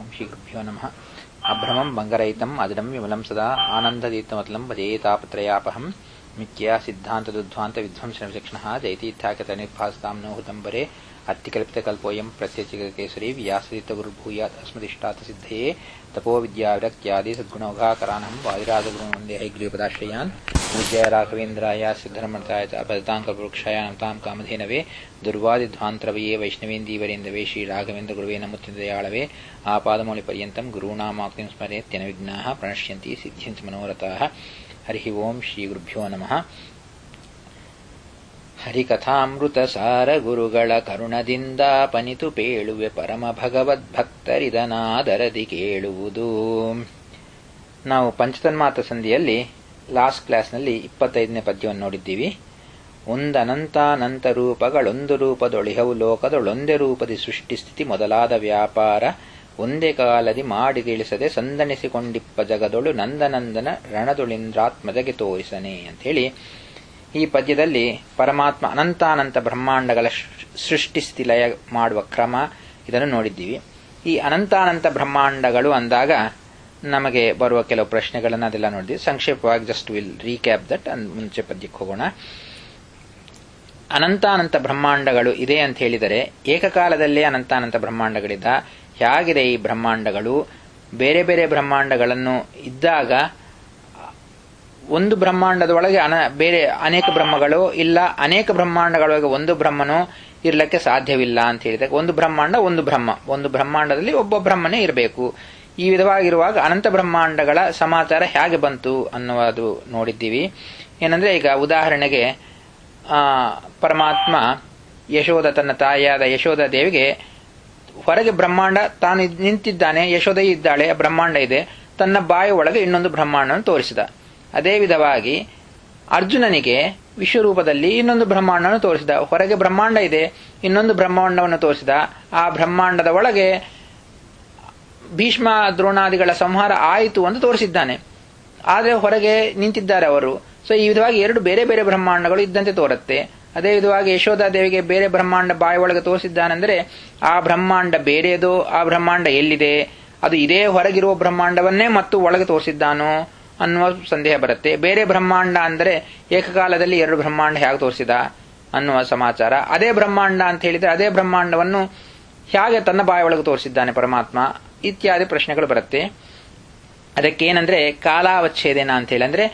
ಶ್ರೀಗುರುಭ್ಯೋ ನಮಃ ಅಭ್ರಮಂ ಭಂಗರಹಿತಂ ಅಜಡಂ ವಿಮಲಂ ಸದಾ ಆನಂದದೀತಮತಲಂ ಭಜೇತಾಪತ್ರಯಾಪಹಂ ಮಿಥ್ಯಾ ಸಿದ್ಧಾಂತದುಧ್ವಾಂತ ವಿಧ್ವಂಸನ ವಿಚಕ್ಷಣಃ ಜೈತೀರ್ಥಾಕತ ನಿರ್ಭಾಸತಾಂ ನೋ ಹುತಂಬರೆ ಅತ್ತಿಕಲ್ಪಿತಕಲ್ಪೋಯಂ ಪ್ರತ್ಯಚಿಕಕೇಸರಿ ವ್ಯಾಸದಿತಗುರುರ್ಭೂಯಾತ್ ಅಸ್ಮದಿಷ್ಟಾತ ಸಿದ್ಧಯೇ ತಪೋ ವಿದ್ಯಾವಿರಕ್ತ್ಯಾದಿ ಸದ್ಗುಣೌಘಾಕರಾನಹಂ ವಾದಿರಾಜಗುರುಂ ವಂದೇ ಹೈಗ್ರೀಪದಾಶ್ರಯಾನ್ ಪೂಜ್ಯ ರಾಘವೇಂದ್ರಾಯ ಸಿದ್ಧರಮಣತಾಯ ಚ ಭಜತಾಂ ಕಲ್ಪವೃಕ್ಷಾಯ ನಮತಾಂ ಕಾಮಧೇನವೇ ದುರ್ವಾದಿಧ್ವಾಂತರವಯೇ ವೈಷ್ಣವೇಂದೀವರೇಂದವೇ ಶ್ರೀ ರಾಘವೇಂದ್ರ ಗುರುವೇ ನಮುತ್ಯದಯಾಳವೇ ಆಪಾದಮೌಳಿ ಪರ್ಯಂತಂ ಗುರುಣಾಮಾಕ್ತಿಂ ಸ್ಮರೇತ್ಯನ ವಿಘ್ನಾಃ ಪ್ರಣಶ್ಯಂತಿ ಸಿದ್ಧ್ಯಂತಿ ಮನೋರಥಾಃ ಹರಿ ಓಂ ಶ್ರೀ ಗುರುಭ್ಯೋ ನಮಃ ಹರಿಕಥಾಮೃತ ಸಾರ ಗುರುಗಳ ಕರುಣದಿಂದ ಪನಿತು ಪೇಳುವೆ ಪರಮ ಭಗವದ್ಭಕ್ತರಿದನಾದರದಿ ಕೇಳುವುದು ನಾವು ಪಂಚತನ್ಮಾತ ಸಂಧಿಯಲ್ಲಿ ಲಾಸ್ಟ್ ಕ್ಲಾಸ್ನಲ್ಲಿ ಇಪ್ಪತ್ತೈದನೇ ಪದ್ಯವನ್ನು ನೋಡಿದ್ದೀವಿ ಒಂದನಂತಾನಂತ ರೂಪಗಳೊಂದು ರೂಪದೊಳಿಹವು ಲೋಕದೊಳೊಂದೇ ರೂಪದಿ ಸೃಷ್ಟಿ ಸ್ಥಿತಿ ಮೊದಲಾದ ವ್ಯಾಪಾರ ಒಂದೇ ಕಾಲದಿ ಮಾಡಿಗಿಳಿಸದೆ ಸಂದಣಿಸಿಕೊಂಡಿಪ್ಪ ಜಗದೊಳು ನಂದನಂದನ ರಣದೊಳಿಂದ್ರಾತ್ಮಜಗೆ ತೋರಿಸನೆ ಅಂಥೇಳಿ ಈ ಪದ್ಯದಲ್ಲಿ ಪರಮಾತ್ಮ ಅನಂತಾನಂತ ಬ್ರಹ್ಮಾಂಡಗಳ ಸೃಷ್ಟಿಸ್ಥಿತಿ ಲಯ ಮಾಡುವ ಕ್ರಮ ಇದನ್ನು ನೋಡಿದ್ದೀವಿ ಈ ಅನಂತಾನಂತ ಬ್ರಹ್ಮಾಂಡಗಳು ಅಂದಾಗ ನಮಗೆ ಬರುವ ಕೆಲವು ಪ್ರಶ್ನೆಗಳನ್ನು ಅದೆಲ್ಲ ನೋಡಿದ್ವಿ ಸಂಕ್ಷೇಪವಾಗಿ ಜಸ್ಟ್ ವಿಲ್ ರೀಕ್ಯಾಪ್ ದಟ್ ಮುಂಚೆ ಪದ್ಯಕ್ಕೆ ಹೋಗೋಣ ಅನಂತಾನಂತ ಬ್ರಹ್ಮಾಂಡಗಳು ಇದೆ ಅಂತ ಹೇಳಿದರೆ ಏಕಕಾಲದಲ್ಲೇ ಅನಂತಾನಂತ ಬ್ರಹ್ಮಾಂಡಗಳಿದ್ದ ಹೇಗಿದೆ ಈ ಬ್ರಹ್ಮಾಂಡಗಳು ಬೇರೆ ಬೇರೆ ಬ್ರಹ್ಮಾಂಡಗಳನ್ನು ಇದ್ದಾಗ ಒಂದು ಬ್ರಹ್ಮಾಂಡದೊಳಗೆ ಅನ ಬೇರೆ ಅನೇಕ ಬ್ರಹ್ಮಗಳು ಇಲ್ಲ ಅನೇಕ ಬ್ರಹ್ಮಾಂಡಗಳೊಳಗೆ ಒಂದು ಬ್ರಹ್ಮನು ಇರಲಿಕ್ಕೆ ಸಾಧ್ಯವಿಲ್ಲ ಅಂತ ಹೇಳಿದಾಗ ಒಂದು ಬ್ರಹ್ಮಾಂಡ ಒಂದು ಬ್ರಹ್ಮ ಒಂದು ಬ್ರಹ್ಮಾಂಡದಲ್ಲಿ ಒಬ್ಬ ಬ್ರಹ್ಮನೇ ಇರಬೇಕು ಈ ವಿಧವಾಗಿರುವಾಗ ಅನಂತ ಬ್ರಹ್ಮಾಂಡಗಳ ಸಮಾಚಾರ ಹೇಗೆ ಬಂತು ಅನ್ನುವುದು ನೋಡಿದ್ದೀವಿ ಏನಂದ್ರೆ ಈಗ ಉದಾಹರಣೆಗೆ ಪರಮಾತ್ಮ ಯಶೋಧ ತನ್ನ ತಾಯಿಯಾದ ಯಶೋಧ ದೇವಿಗೆ ಹೊರಗೆ ಬ್ರಹ್ಮಾಂಡ ತಾನು ನಿಂತಿದ್ದಾನೆ ಯಶೋಧ ಇದ್ದಾಳೆ ಬ್ರಹ್ಮಾಂಡ ಇದೆ ತನ್ನ ಬಾಯಿ ಒಳಗೆ ಇನ್ನೊಂದು ಬ್ರಹ್ಮಾಂಡವನ್ನು ತೋರಿಸಿದ ಅದೇ ವಿಧವಾಗಿ ಅರ್ಜುನನಿಗೆ ವಿಶ್ವರೂಪದಲ್ಲಿ ಇನ್ನೊಂದು ಬ್ರಹ್ಮಾಂಡವನ್ನು ತೋರಿಸಿದ ಹೊರಗೆ ಬ್ರಹ್ಮಾಂಡ ಇದೆ ಇನ್ನೊಂದು ಬ್ರಹ್ಮಾಂಡವನ್ನು ತೋರಿಸಿದ ಆ ಬ್ರಹ್ಮಾಂಡದ ಒಳಗೆ ಭೀಷ್ಮ ದ್ರೋಣಾದಿಗಳ ಸಂಹಾರ ಆಯಿತು ಅಂತ ತೋರಿಸಿದ್ದಾನೆ ಆದರೆ ಹೊರಗೆ ನಿಂತಿದ್ದಾರೆ ಅವರು ಸೊ ಈ ವಿಧವಾಗಿ ಎರಡು ಬೇರೆ ಬೇರೆ ಬ್ರಹ್ಮಾಂಡಗಳು ಇದ್ದಂತೆ ತೋರುತ್ತೆ ಅದೇ ವಿಧವಾಗಿ ಯಶೋಧಾದೇವಿಗೆ ಬೇರೆ ಬ್ರಹ್ಮಾಂಡ ಬಾಯಿ ಒಳಗೆ ತೋರಿಸಿದ್ದಾನೆಂದರೆ ಆ ಬ್ರಹ್ಮಾಂಡ ಬೇರೆಯದು ಆ ಬ್ರಹ್ಮಾಂಡ ಎಲ್ಲಿದೆ ಅದು ಇದೇ ಹೊರಗಿರುವ ಬ್ರಹ್ಮಾಂಡವನ್ನೇ ಮತ್ತು ಒಳಗೆ ತೋರಿಸಿದ್ದಾನೋ ಅನ್ನುವ ಸಂದೇಹ ಬರುತ್ತೆ ಬೇರೆ ಬ್ರಹ್ಮಾಂಡ ಅಂದರೆ ಏಕಕಾಲದಲ್ಲಿ ಎರಡು ಬ್ರಹ್ಮಾಂಡ ಹೇಗೆ ತೋರಿಸಿದ ಅನ್ನುವ ಸಮಾಚಾರ ಅದೇ ಬ್ರಹ್ಮಾಂಡ ಅಂತ ಹೇಳಿದ್ರೆ ಅದೇ ಬ್ರಹ್ಮಾಂಡವನ್ನು ಹೇಗೆ ತನ್ನ ಬಾಯಿ ಒಳಗೆ ತೋರಿಸಿದ್ದಾನೆ ಪರಮಾತ್ಮ ಇತ್ಯಾದಿ ಪ್ರಶ್ನೆಗಳು ಬರುತ್ತೆ ಅದಕ್ಕೇನಂದ್ರೆ ಕಾಲಾವಚ್ಛೇದನ ಅಂತ ಹೇಳಿ ಅಂದ್ರೆ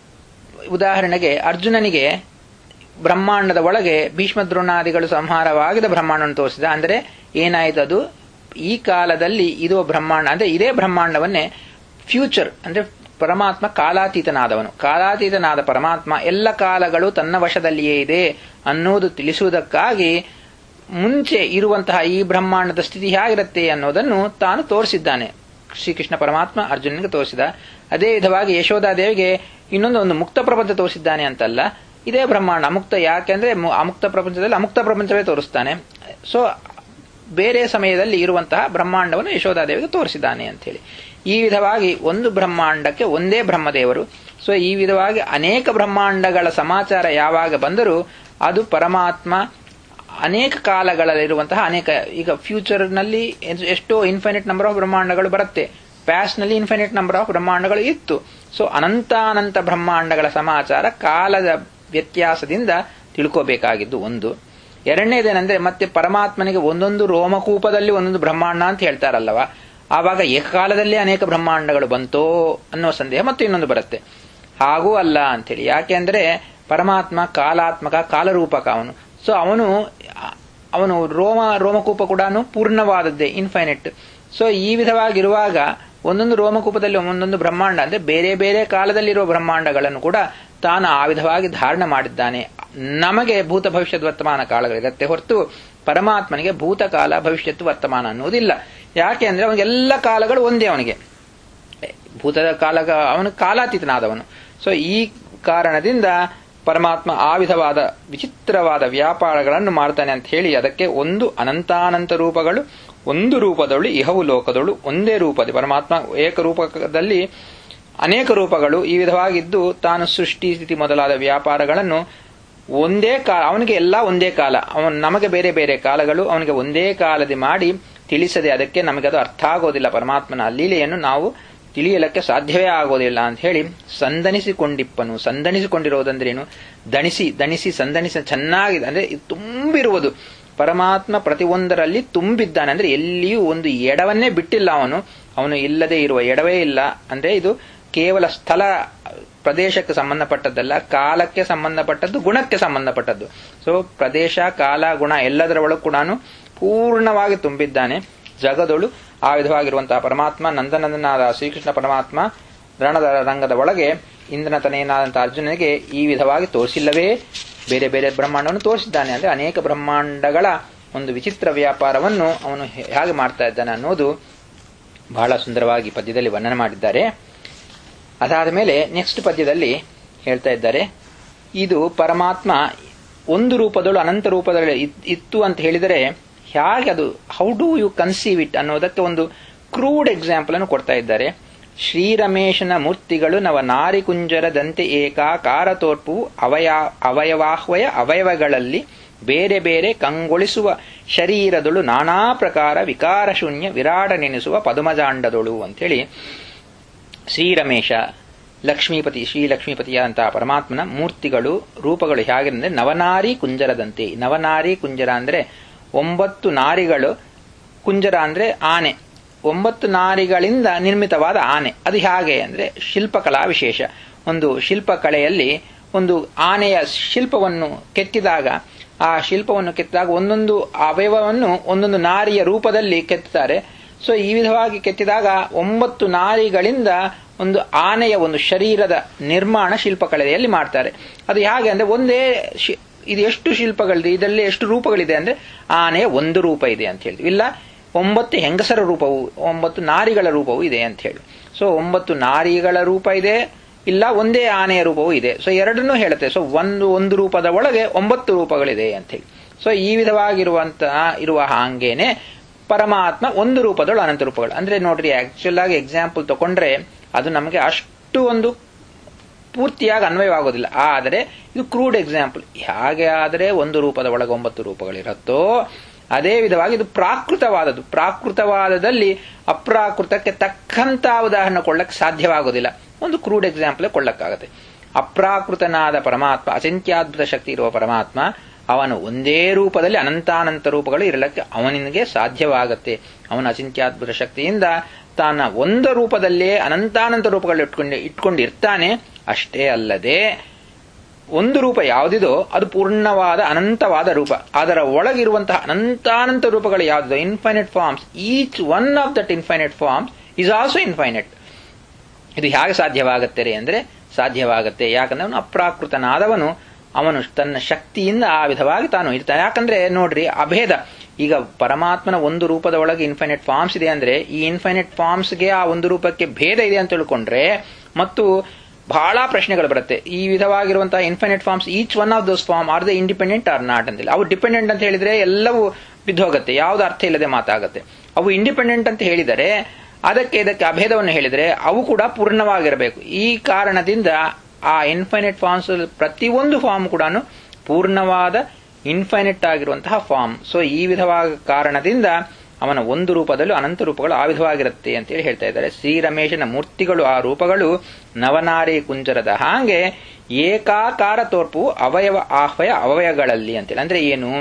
ಉದಾಹರಣೆಗೆ ಅರ್ಜುನನಿಗೆ ಬ್ರಹ್ಮಾಂಡದ ಒಳಗೆ ಭೀಷ್ಮ ದ್ರೋಣಾದಿಗಳು ಸಂಹಾರವಾಗಿದ ಬ್ರಹ್ಮಾಂಡವನ್ನು ತೋರಿಸಿದ ಅಂದರೆ ಏನಾಯಿತು ಅದು ಈ ಕಾಲದಲ್ಲಿ ಇದು ಬ್ರಹ್ಮಾಂಡ ಅಂದ್ರೆ ಇದೇ ಬ್ರಹ್ಮಾಂಡವನ್ನೇ ಫ್ಯೂಚರ್ ಅಂದ್ರೆ ಪರಮಾತ್ಮ ಕಾಲಾತೀತನಾದವನು ಕಾಲಾತೀತನಾದ ಪರಮಾತ್ಮ ಎಲ್ಲ ಕಾಲಗಳು ತನ್ನ ವಶದಲ್ಲಿಯೇ ಇದೆ ಅನ್ನುವುದು ತಿಳಿಸುವುದಕ್ಕಾಗಿ ಮುಂಚೆ ಇರುವಂತಹ ಈ ಬ್ರಹ್ಮಾಂಡದ ಸ್ಥಿತಿ ಹೇಗಿರುತ್ತೆ ಅನ್ನೋದನ್ನು ತಾನು ತೋರಿಸಿದ್ದಾನೆ ಶ್ರೀಕೃಷ್ಣ ಪರಮಾತ್ಮ ಅರ್ಜುನನಿಗೆ ತೋರಿಸಿದ ಅದೇ ವಿಧವಾಗಿ ಯಶೋಧಾದೇವಿಗೆ ಇನ್ನೊಂದು ಒಂದು ಮುಕ್ತ ಪ್ರಪಂಚ ತೋರಿಸಿದ್ದಾನೆ ಅಂತಲ್ಲ ಇದೇ ಬ್ರಹ್ಮಾಂಡ ಅಮುಕ್ತ ಯಾಕೆಂದ್ರೆ ಅಮುಕ್ತ ಪ್ರಪಂಚದಲ್ಲಿ ಅಮುಕ್ತ ಪ್ರಪಂಚವೇ ತೋರಿಸ್ತಾನೆ ಸೊ ಬೇರೆ ಸಮಯದಲ್ಲಿ ಇರುವಂತಹ ಬ್ರಹ್ಮಾಂಡವನ್ನು ಯಶೋಧಾದೇವಿಗೆ ತೋರಿಸಿದ್ದಾನೆ ಅಂತ ಹೇಳಿ ಈ ವಿಧವಾಗಿ ಒಂದು ಬ್ರಹ್ಮಾಂಡಕ್ಕೆ ಒಂದೇ ಬ್ರಹ್ಮದೇವರು ಸೊ ಈ ವಿಧವಾಗಿ ಅನೇಕ ಬ್ರಹ್ಮಾಂಡಗಳ ಸಮಾಚಾರ ಯಾವಾಗ ಬಂದರೂ ಅದು ಪರಮಾತ್ಮ ಅನೇಕ ಕಾಲಗಳಲ್ಲಿರುವಂತಹ ಅನೇಕ ಈಗ ಫ್ಯೂಚರ್ನಲ್ಲಿ ಎಷ್ಟೋ ಇನ್ಫೈನೈಟ್ ನಂಬರ್ ಆಫ್ ಬ್ರಹ್ಮಾಂಡಗಳು ಬರುತ್ತೆ ಪ್ಯಾಸ್ಟ್ನಲ್ಲಿ ಇನ್ಫೈನೈಟ್ ನಂಬರ್ ಆಫ್ ಬ್ರಹ್ಮಾಂಡಗಳು ಇತ್ತು ಸೊ ಅನಂತಾನಂತ ಬ್ರಹ್ಮಾಂಡಗಳ ಸಮಾಚಾರ ಕಾಲದ ವ್ಯತ್ಯಾಸದಿಂದ ತಿಳ್ಕೋಬೇಕಾಗಿದ್ದು ಒಂದು ಎರಡನೇದೇನೆಂದ್ರೆ ಮತ್ತೆ ಪರಮಾತ್ಮನಿಗೆ ಒಂದೊಂದು ರೋಮಕೂಪದಲ್ಲಿ ಒಂದೊಂದು ಬ್ರಹ್ಮಾಂಡ ಅಂತ ಹೇಳ್ತಾರಲ್ಲವ ಆವಾಗ ಏಕಕಾಲದಲ್ಲಿ ಅನೇಕ ಬ್ರಹ್ಮಾಂಡಗಳು ಬಂತೋ ಅನ್ನೋ ಸಂದೇಹ ಮತ್ತು ಇನ್ನೊಂದು ಬರುತ್ತೆ ಹಾಗೂ ಅಲ್ಲ ಅಂತೇಳಿ ಯಾಕೆಂದ್ರೆ ಪರಮಾತ್ಮ ಕಾಲಾತ್ಮಕ ಕಾಲರೂಪಕ ಅವನು ಸೊ ಅವನು ಅವನು ರೋಮ ರೋಮಕೂಪ ಕೂಡ ಪೂರ್ಣವಾದದ್ದೇ ಇನ್ಫೈನೆಟ್ ಸೊ ಈ ವಿಧವಾಗಿರುವಾಗ ಒಂದೊಂದು ರೋಮಕೂಪದಲ್ಲಿ ಒಂದೊಂದು ಬ್ರಹ್ಮಾಂಡ ಅಂದ್ರೆ ಬೇರೆ ಬೇರೆ ಕಾಲದಲ್ಲಿರುವ ಬ್ರಹ್ಮಾಂಡಗಳನ್ನು ಕೂಡ ತಾನು ಆ ವಿಧವಾಗಿ ಧಾರಣ ಮಾಡಿದ್ದಾನೆ ನಮಗೆ ಭೂತ ಭವಿಷ್ಯದ ವರ್ತಮಾನ ಕಾಲಗಳಿರುತ್ತೆ ಹೊರತು ಪರಮಾತ್ಮನಿಗೆ ಭೂತಕಾಲ ಭವಿಷ್ಯತ್ತು ವರ್ತಮಾನ ಅನ್ನುವುದಿಲ್ಲ ಯಾಕೆ ಅಂದ್ರೆ ಅವನಿಗೆ ಎಲ್ಲ ಕಾಲಗಳು ಒಂದೇ ಅವನಿಗೆ ಭೂತದ ಕಾಲ ಅವನು ಕಾಲಾತೀತನಾದವನು ಸೊ ಈ ಕಾರಣದಿಂದ ಪರಮಾತ್ಮ ಆ ವಿಧವಾದ ವಿಚಿತ್ರವಾದ ವ್ಯಾಪಾರಗಳನ್ನು ಮಾಡ್ತಾನೆ ಅಂತ ಹೇಳಿ ಅದಕ್ಕೆ ಒಂದು ಅನಂತಾನಂತ ರೂಪಗಳು ಒಂದು ರೂಪದಳು ಇಹವು ಲೋಕದಳು ಒಂದೇ ರೂಪದ ಪರಮಾತ್ಮ ಏಕರೂಪದಲ್ಲಿ ಅನೇಕ ರೂಪಗಳು ಈ ವಿಧವಾಗಿದ್ದು ತಾನು ಸೃಷ್ಟಿ ಸ್ಥಿತಿ ಮೊದಲಾದ ವ್ಯಾಪಾರಗಳನ್ನು ಒಂದೇ ಕಾಲ ಅವನಿಗೆ ಎಲ್ಲ ಒಂದೇ ಕಾಲ ಅವನು ನಮಗೆ ಬೇರೆ ಬೇರೆ ಕಾಲಗಳು ಅವನಿಗೆ ಒಂದೇ ಕಾಲದಿ ಮಾಡಿ ತಿಳಿಸದೆ ಅದಕ್ಕೆ ನಮಗೆ ಅದು ಅರ್ಥ ಆಗೋದಿಲ್ಲ ಪರಮಾತ್ಮನ ಲೀಲೆಯನ್ನು ನಾವು ತಿಳಿಯಲಕ್ಕೆ ಸಾಧ್ಯವೇ ಆಗೋದಿಲ್ಲ ಅಂತ ಹೇಳಿ ಸಂದಣಿಸಿಕೊಂಡಿಪ್ಪನು ಸಂದಣಿಸಿಕೊಂಡಿರೋದಂದ್ರೇನು ದಣಿಸಿ ದಣಿಸಿ ಸಂದಣಿಸಿ ಚೆನ್ನಾಗಿದೆ ಅಂದ್ರೆ ಇದು ತುಂಬಿರುವುದು ಪರಮಾತ್ಮ ಪ್ರತಿಯೊಂದರಲ್ಲಿ ತುಂಬಿದ್ದಾನೆ ಅಂದ್ರೆ ಎಲ್ಲಿಯೂ ಒಂದು ಎಡವನ್ನೇ ಬಿಟ್ಟಿಲ್ಲ ಅವನು ಅವನು ಇಲ್ಲದೆ ಇರುವ ಎಡವೇ ಇಲ್ಲ ಅಂದ್ರೆ ಇದು ಕೇವಲ ಸ್ಥಳ ಪ್ರದೇಶಕ್ಕೆ ಸಂಬಂಧಪಟ್ಟದ್ದಲ್ಲ ಕಾಲಕ್ಕೆ ಸಂಬಂಧಪಟ್ಟದ್ದು ಗುಣಕ್ಕೆ ಸಂಬಂಧಪಟ್ಟದ್ದು ಸೊ ಪ್ರದೇಶ ಕಾಲ ಗುಣ ಎಲ್ಲದರ ಒಳಗೂ ಕೂಡ ಪೂರ್ಣವಾಗಿ ತುಂಬಿದ್ದಾನೆ ಜಗದೊಳು ಆ ವಿಧವಾಗಿರುವಂತಹ ಪರಮಾತ್ಮ ನಂದನಂದನಾದ ಶ್ರೀಕೃಷ್ಣ ಪರಮಾತ್ಮ ರಣದ ರಂಗದ ಒಳಗೆ ಇಂದ್ರನ ತನೆಯನಾದಂತಹ ಅರ್ಜುನನಿಗೆ ಈ ವಿಧವಾಗಿ ತೋರಿಸಿಲ್ಲವೇ ಬೇರೆ ಬೇರೆ ಬ್ರಹ್ಮಾಂಡವನ್ನು ತೋರಿಸಿದ್ದಾನೆ ಅಂದ್ರೆ ಅನೇಕ ಬ್ರಹ್ಮಾಂಡಗಳ ಒಂದು ವಿಚಿತ್ರ ವ್ಯಾಪಾರವನ್ನು ಅವನು ಹೇಗೆ ಮಾಡ್ತಾ ಇದ್ದಾನೆ ಅನ್ನೋದು ಬಹಳ ಸುಂದರವಾಗಿ ಪದ್ಯದಲ್ಲಿ ವರ್ಣನೆ ಮಾಡಿದ್ದಾರೆ ಅದಾದ ಮೇಲೆ ನೆಕ್ಸ್ಟ್ ಪದ್ಯದಲ್ಲಿ ಹೇಳ್ತಾ ಇದ್ದಾರೆ ಇದು ಪರಮಾತ್ಮ ಒಂದು ರೂಪದಳು ಅನಂತ ರೂಪದಲ್ಲಿ ಇತ್ತು ಅಂತ ಹೇಳಿದರೆ ಹೇಗೆ ಅದು how do you conceive it ಅನ್ನೋದಕ್ಕೆ ಒಂದು ಕ್ರೂಡ್ ಎಕ್ಸಾಂಪಲ್ ಅನ್ನು ಕೊಡ್ತಾ ಇದ್ದಾರೆ ಶ್ರೀರಮೇಶನ ಮೂರ್ತಿಗಳು ನವ ನಾರಿಕುಂಜರದಂತೆ ಏಕಾಕಾರ ತೋರ್ಪು ಅವಯ ಅವಯವಾಹ್ವಯ ಅವಯವಗಳಲ್ಲಿ ಬೇರೆ ಬೇರೆ ಕಂಗೊಳಿಸುವ ಶರೀರದಳು ನಾನಾ ಪ್ರಕಾರ ವಿಕಾರ ಶೂನ್ಯ ವಿರಾಟ ನೆನೆಸುವ ಪದುಮಜಾಂಡದಳು ಅಂತೇಳಿ ಶ್ರೀರಮೇಶ ಲಕ್ಷ್ಮೀಪತಿ ಶ್ರೀ ಲಕ್ಷ್ಮೀಪತಿಯಾದಂತಹ ಪರಮಾತ್ಮನ ಮೂರ್ತಿಗಳು ರೂಪಗಳು ಹೇಗೆಂದ್ರೆ ನವನಾರಿ ಕುಂಜರದಂತೆ ನವನಾರಿ ಕುಂಜರ ಅಂದ್ರೆ ಒಂಬತ್ತು ನಾರಿಗಳು ಕುಂಜರ ಅಂದ್ರೆ ಆನೆ ಒಂಬತ್ತು ನಾರಿಗಳಿಂದ ನಿರ್ಮಿತವಾದ ಆನೆ ಅದು ಹೇಗೆ ಅಂದ್ರೆ ಶಿಲ್ಪಕಲಾ ವಿಶೇಷ ಒಂದು ಶಿಲ್ಪಕಲೆಯಲ್ಲಿ ಒಂದು ಆನೆಯ ಶಿಲ್ಪವನ್ನು ಕೆತ್ತಿದಾಗ ಆ ಶಿಲ್ಪವನ್ನು ಕೆತ್ತಿದಾಗ ಒಂದೊಂದು ಅವಯವವನ್ನು ಒಂದೊಂದು ನಾರಿಯ ರೂಪದಲ್ಲಿ ಕೆತ್ತುತ್ತಾರೆ ಸೊ ಈ ವಿಧವಾಗಿ ಕೆತ್ತಿದಾಗ ಒಂಬತ್ತು ನಾರಿಗಳಿಂದ ಒಂದು ಆನೆಯ ಒಂದು ಶರೀರದ ನಿರ್ಮಾಣ ಶಿಲ್ಪಕಲೆಯಲ್ಲಿ ಮಾಡ್ತಾರೆ ಅದು ಹೇಗೆ ಅಂದ್ರೆ ಒಂದೇ ಇದು ಎಷ್ಟು ಶಿಲ್ಪಗಳಿದೆ ಇದರಲ್ಲಿ ಎಷ್ಟು ರೂಪಗಳಿದೆ ಅಂದ್ರೆ ಆನೆಯ ಒಂದು ರೂಪ ಇದೆ ಅಂತ ಹೇಳಿ ಇಲ್ಲ ಒಂಬತ್ತು ಹೆಂಗಸರ ರೂಪವು ಒಂಬತ್ತು ನಾರಿಗಳ ರೂಪವು ಇದೆ ಅಂತ ಹೇಳಿ ಸೊ ಒಂಬತ್ತು ನಾರಿಗಳ ರೂಪ ಇದೆ ಇಲ್ಲ ಒಂದೇ ಆನೆಯ ರೂಪವೂ ಇದೆ ಸೊ ಎರಡನ್ನೂ ಹೇಳುತ್ತೆ ಸೊ ಒಂದು ಒಂದು ರೂಪದ ಒಳಗೆ ಒಂಬತ್ತು ರೂಪಗಳಿದೆ ಅಂತ ಹೇಳಿ ಸೊ ಈ ವಿಧವಾಗಿರುವಂತಹ ಇರುವ ಹಾಗೇನೆ ಪರಮಾತ್ಮ ಒಂದು ರೂಪದಳು ಅನಂತ ರೂಪಗಳು ಅಂದ್ರೆ ನೋಡ್ರಿ ಆಕ್ಚುಲ್ ಆಗಿ ಎಕ್ಸಾಂಪಲ್ ತಗೊಂಡ್ರೆ ಅದು ನಮಗೆ ಅಷ್ಟು ಒಂದು ಪೂರ್ತಿಯಾಗಿ ಅನ್ವಯವಾಗೋದಿಲ್ಲ ಆದರೆ ಇದು ಕ್ರೂಡ್ ಎಕ್ಸಾಂಪಲ್ ಹೇಗೆ ಆದರೆ ಒಂದು ರೂಪದ ಒಳಗೆ ಒಂಬತ್ತು ರೂಪಗಳಿರುತ್ತೋ ಅದೇ ವಿಧವಾಗಿ ಇದು ಪ್ರಾಕೃತವಾದದ್ದು ಪ್ರಾಕೃತವಾದದಲ್ಲಿ ಅಪ್ರಾಕೃತಕ್ಕೆ ತಕ್ಕಂತ ಉದಾಹರಣೆ ಕೊಳ್ಳಕ್ಕೆ ಸಾಧ್ಯವಾಗೋದಿಲ್ಲ ಒಂದು ಕ್ರೂಡ್ ಎಕ್ಸಾಂಪಲ್ ಕೊಳ್ಳಕ್ಕಾಗತ್ತೆ ಅಪ್ರಾಕೃತನಾದ ಪರಮಾತ್ಮ ಅಚಿಂತ್ಯಾದ್ಭುತ ಶಕ್ತಿ ಇರುವ ಪರಮಾತ್ಮ ಅವನು ಒಂದೇ ರೂಪದಲ್ಲಿ ಅನಂತಾನಂತ ರೂಪಗಳು ಇರಲಿಕ್ಕೆ ಅವನಿಗೆ ಸಾಧ್ಯವಾಗತ್ತೆ ಅವನ ಅಚಿಂತ್ಯಾದ್ಭುತ ಶಕ್ತಿಯಿಂದ ತಾನ ಒಂದು ರೂಪದಲ್ಲೇ ಅನಂತಾನಂತ ರೂಪಗಳು ಇಟ್ಕೊಂಡು ಇಟ್ಕೊಂಡಿರ್ತಾನೆ ಅಷ್ಟೇ ಅಲ್ಲದೆ ಒಂದು ರೂಪ ಯಾವುದಿದೋ ಅದು ಪೂರ್ಣವಾದ ಅನಂತವಾದ ರೂಪ ಅದರ ಒಳಗಿರುವಂತಹ ಅನಂತಾನಂತ ರೂಪಗಳು ಯಾವುದಿದೋ infinite forms each one of that infinite forms is also infinite ಇದು ಹೇಗೆ ಸಾಧ್ಯವಾಗುತ್ತೆ ಅಂದ್ರೆ ಸಾಧ್ಯವಾಗುತ್ತೆ ಯಾಕಂದ್ರೆ ಅವನು ಅಪ್ರಾಕೃತನಾದವನು ಅವನು ತನ್ನ ಶಕ್ತಿಯಿಂದ ಆ ವಿಧವಾಗಿ ತಾನು ಇರ್ತಾನೆ ಯಾಕಂದ್ರೆ ನೋಡ್ರಿ ಅಭೇದ ಈಗ ಪರಮಾತ್ಮನ ಒಂದು ರೂಪದ ಒಳಗೆ ಇನ್ಫೈನೈಟ್ ಫಾರ್ಮ್ಸ್ ಇದೆ ಅಂದ್ರೆ ಈ ಇನ್ಫೈನೈಟ್ ಫಾರ್ಮ್ಸ್ಗೆ ಆ ಒಂದು ರೂಪಕ್ಕೆ ಭೇದ ಇದೆ ಅಂತ ತಿಳ್ಕೊಂಡ್ರೆ ಮತ್ತು ಬಹಳ ಪ್ರಶ್ನೆಗಳು ಬರುತ್ತೆ ಈ ವಿಧವಾಗಿರುವಂತಹ infinite forms each one of those form are the independent or not ಅಂತೇಳಿ ಅವು ಡಿಪೆಂಡೆಂಟ್ ಅಂತ ಹೇಳಿದ್ರೆ ಎಲ್ಲವೂ ಬಿದ್ದೋಗುತ್ತೆ ಯಾವ್ದು ಅರ್ಥ ಇಲ್ಲದೆ ಮಾತಾಗುತ್ತೆ ಅವು ಇಂಡಿಪೆಂಡೆಂಟ್ ಅಂತ ಹೇಳಿದರೆ ಅದಕ್ಕೆ ಇದಕ್ಕೆ ಅಭೇದವನ್ನು ಹೇಳಿದರೆ ಅವು ಕೂಡ ಪೂರ್ಣವಾಗಿರಬೇಕು ಈ ಕಾರಣದಿಂದ ಆ ಇನ್ಫೈನೈಟ್ ಫಾರ್ಮ್ಸ್ ಪ್ರತಿಯೊಂದು ಫಾರ್ಮ್ ಕೂಡ ಪೂರ್ಣವಾದ ಇನ್ಫೈನೈಟ್ ಆಗಿರುವಂತಹ ಫಾರ್ಮ್ ಸೊ ಈ ವಿಧವಾದ ಕಾರಣದಿಂದ ಅವನ ಒಂದು ರೂಪದಲ್ಲೂ ಅನಂತ ರೂಪಗಳು ಆ ವಿಧವಾಗಿರುತ್ತೆ ಅಂತೇಳಿ ಹೇಳ್ತಾ ಇದ್ದಾರೆ ಶ್ರೀರಮೇಶನ ಮೂರ್ತಿಗಳು ಆ ರೂಪಗಳು ನವನಾರಿ ಕುಂಜರದ ಹಾಗೆ ಏಕಾಕಾರ ತೋರ್ಪು ಅವಯವ ಆಹ್ವಯ ಅವಯವಗಳಲ್ಲಿ ಅಂತೇಳಿ ಅಂದ್ರೆ ಏನು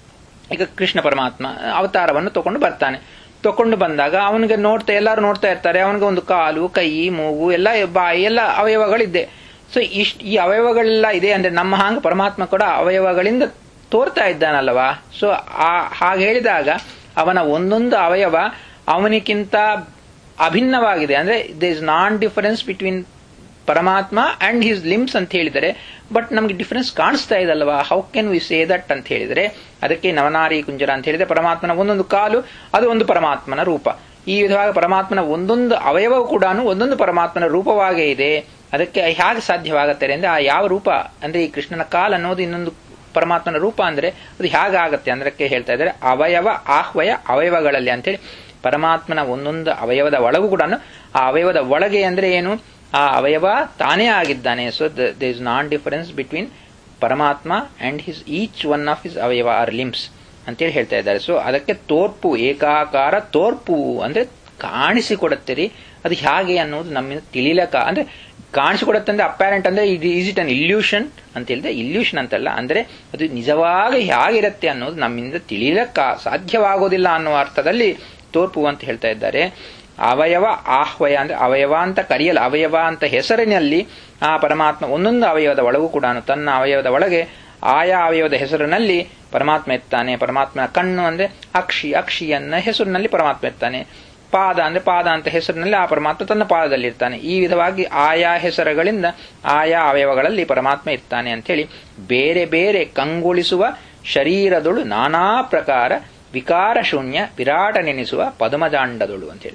ಈಗ ಕೃಷ್ಣ ಪರಮಾತ್ಮ ಅವತಾರವನ್ನು ತಗೊಂಡು ಬರ್ತಾನೆ ತಕೊಂಡು ಬಂದಾಗ ಅವನಿಗೆ ನೋಡ್ತಾ ಎಲ್ಲರೂ ನೋಡ್ತಾ ಇರ್ತಾರೆ ಅವನಿಗೆ ಒಂದು ಕಾಲು ಕೈ ಮೂಗು ಎಲ್ಲ ಬಾಯಿ ಎಲ್ಲ ಅವಯವಗಳಿದೆ ಸೊ ಇಷ್ಟ ಈ ಅವಯವಗಳೆಲ್ಲ ಇದೆ ಅಂದ್ರೆ ನಮ್ಮ ಹಾಂಗ ಪರಮಾತ್ಮ ಕೂಡ ಅವಯವಗಳಿಂದ ತೋರ್ತಾ ಇದ್ದಾನಲ್ವಾ ಸೊ ಆ ಹಾಗೆ ಹೇಳಿದಾಗ ಅವನ ಒಂದೊಂದು ಅವಯವ ಅವನಿಗಿಂತ ಅಭಿನ್ನವಾಗಿದೆ ಅಂದ್ರೆ the is non difference between Paramatma and his limbs ಅಂತ ಹೇಳಿದರೆ ಬಟ್ ನಮ್ಗೆ ಡಿಫರೆನ್ಸ್ ಕಾಣಿಸ್ತಾ ಇದಲ್ವಾ how can we say that ಅಂತ ಹೇಳಿದರೆ ಅದಕ್ಕೆ ನವನಾರಿ ಕುಂಜರ ಅಂತ ಹೇಳಿದ್ರೆ ಪರಮಾತ್ಮನ ಒಂದೊಂದು ಕಾಲು ಅದು ಒಂದು ಪರಮಾತ್ಮನ ರೂಪ ಈ ವಿಧವಾಗಿ ಪರಮಾತ್ಮನ ಒಂದೊಂದು ಅವಯವವು ಕೂಡ ಒಂದೊಂದು ಪರಮಾತ್ಮನ ರೂಪವಾಗೇ ಇದೆ ಅದಕ್ಕೆ ಹೇಗೆ ಸಾಧ್ಯವಾಗುತ್ತೆ ಅಂದ್ರೆ ಆ ಯಾವ ರೂಪ ಅಂದ್ರೆ ಈ ಕೃಷ್ಣನ ಕಾಲ್ ಅನ್ನೋದು ಇನ್ನೊಂದು ಪರಮಾತ್ಮನ ರೂಪ ಅಂದ್ರೆ ಅದು ಹೇಗಾಗತ್ತೆ ಅಂದ್ರಕ್ಕೆ ಹೇಳ್ತಾ ಇದ್ದಾರೆ ಅವಯವ ಆಹ್ವಯ ಅವಯವಗಳಲ್ಲಿ ಅಂತೇಳಿ ಪರಮಾತ್ಮನ ಒಂದೊಂದು ಅವಯವದ ಒಳಗೂ ಕೂಡ ಆ ಅವಯವದ ಒಳಗೆ ಅಂದ್ರೆ ಏನು ಆ ಅವಯವ ತಾನೇ ಆಗಿದ್ದಾನೆ so the is non difference between Paramatma and his each one of his ಅವಯವ ಆರ್ ಲಿಮ್ಸ್ ಅಂತೇಳಿ ಹೇಳ್ತಾ ಇದ್ದಾರೆ ಸೊ ಅದಕ್ಕೆ ತೋರ್ಪು ಏಕಾಕಾರ ತೋರ್ಪು ಅಂದ್ರೆ ಕಾಣಿಸಿಕೊಡುತ್ತೀರಿ ಅದು ಹೇಗೆ ಅನ್ನೋದು ನಮ್ಮಿಂದ ತಿಳಿಲಕ ಅಂದ್ರೆ ಕಾಣಿಸಿಕೊಡುತ್ತೆ ಅಂದ್ರೆ ಅಪ್ಯಾರೆಂಟ್ ಅಂದ್ರೆ ಇದು ಈಸ್ ಇಟ್ ಅನ್ ಇಲ್ಯೂಷನ್ ಅಂತ ಹೇಳಿದ್ರೆ ಇಲ್ಯೂಷನ್ ಅಂತಲ್ಲ ಅಂದ್ರೆ ಅದು ನಿಜವಾಗಿ ಹೇಗಿರುತ್ತೆ ಅನ್ನೋದು ನಮ್ಮಿಂದ ತಿಳಿಲಕ್ಕ ಸಾಧ್ಯವಾಗೋದಿಲ್ಲ ಅನ್ನುವ ಅರ್ಥದಲ್ಲಿ ತೋರ್ಪು ಅಂತ ಹೇಳ್ತಾ ಇದ್ದಾರೆ ಅವಯವ ಆಹ್ವಯ ಅಂದ್ರೆ ಅವಯವ ಅಂತ ಕರೆಯಲು ಅವಯವ ಅಂತ ಹೆಸರಿನಲ್ಲಿ ಆ ಪರಮಾತ್ಮ ಒಂದೊಂದು ಅವಯವದ ಒಳಗೂ ಕೂಡ ತನ್ನ ಅವಯವದ ಒಳಗೆ ಆಯಾ ಅವಯವದ ಹೆಸರಿನಲ್ಲಿ ಪರಮಾತ್ಮ ಇರ್ತಾನೆ ಪರಮಾತ್ಮನ ಕಣ್ಣು ಅಂದ್ರೆ ಅಕ್ಷಿ ಅಕ್ಷಿಯನ್ನ ಹೆಸರಿನಲ್ಲಿ ಪರಮಾತ್ಮ ಇರ್ತಾನೆ ಪಾದ ಅಂದ್ರೆ ಪಾದ ಅಂತ ಹೆಸರಿನಲ್ಲಿ ಆ ಪರಮಾತ್ಮ ತನ್ನ ಪಾದದಲ್ಲಿ ಇರ್ತಾನೆ ಈ ವಿಧವಾಗಿ ಆಯಾ ಹೆಸರುಗಳಿಂದ ಆಯಾ ಅವಯವಗಳಲ್ಲಿ ಪರಮಾತ್ಮ ಇರ್ತಾನೆ ಅಂತೇಳಿ ಬೇರೆ ಬೇರೆ ಕಂಗೊಳಿಸುವ ಶರೀರದೊಳು ನಾನಾ ಪ್ರಕಾರ ವಿಕಾರ ಶೂನ್ಯ ವಿರಾಟ ನೆನೆಸುವ ಪದ್ಮಜಾಂಡದೊಳು ಅಂತೇಳಿ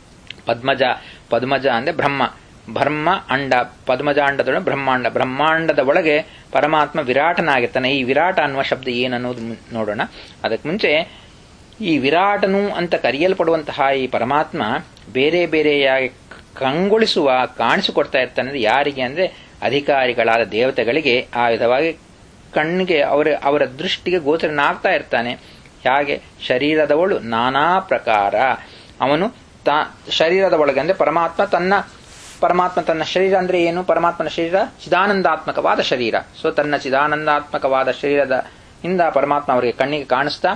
ಪದ್ಮಜ ಪದ್ಮಜ ಅಂದ್ರೆ ಬ್ರಹ್ಮ ಬ್ರಹ್ಮ ಅಂಡ ಪದ್ಮಜಾಂಡದೊಳ ಬ್ರಹ್ಮಾಂಡ ಬ್ರಹ್ಮಾಂಡದ ಒಳಗೆ ಪರಮಾತ್ಮ ವಿರಾಟನಾಗಿರ್ತಾನೆ ಈ ವಿರಾಟ ಅನ್ನುವ ಶಬ್ದ ಏನನ್ನೋದು ನೋಡೋಣ ಅದಕ್ಕೆ ಮುಂಚೆ ಈ ವಿರಾಟನು ಅಂತ ಕರೆಯಲ್ಪಡುವಂತಹ ಈ ಪರಮಾತ್ಮ ಬೇರೆ ಬೇರೆಯಾಗಿ ಕಂಗೊಳಿಸುವ ಕಾಣಿಸಿಕೊಡ್ತಾ ಇರ್ತಾನೆ ಯಾರಿಗೆ ಅಂದ್ರೆ ಅಧಿಕಾರಿಗಳಾದ ದೇವತೆಗಳಿಗೆ ಆ ವಿಧವಾಗಿ ಕಣ್ಣಿಗೆ ಅವರ ಅವರ ದೃಷ್ಟಿಗೆ ಗೋಚರನಾಗ್ತಾ ಇರ್ತಾನೆ ಹಾಗೆ ಶರೀರದವಳು ನಾನಾ ಪ್ರಕಾರ ಅವನು ತಾ ಶರೀರದ ಒಳಗೆ ಅಂದ್ರೆ ಪರಮಾತ್ಮ ತನ್ನ ಪರಮಾತ್ಮ ತನ್ನ ಶರೀರ ಅಂದ್ರೆ ಏನು ಪರಮಾತ್ಮನ ಶರೀರ ಚಿದಾನಂದಾತ್ಮಕವಾದ ಶರೀರ ಸೊ ತನ್ನ ಚಿದಾನಂದಾತ್ಮಕವಾದ ಶರೀರದ ಇಂದ ಪರಮಾತ್ಮ ಅವರಿಗೆ ಕಣ್ಣಿಗೆ ಕಾಣಿಸ್ತಾ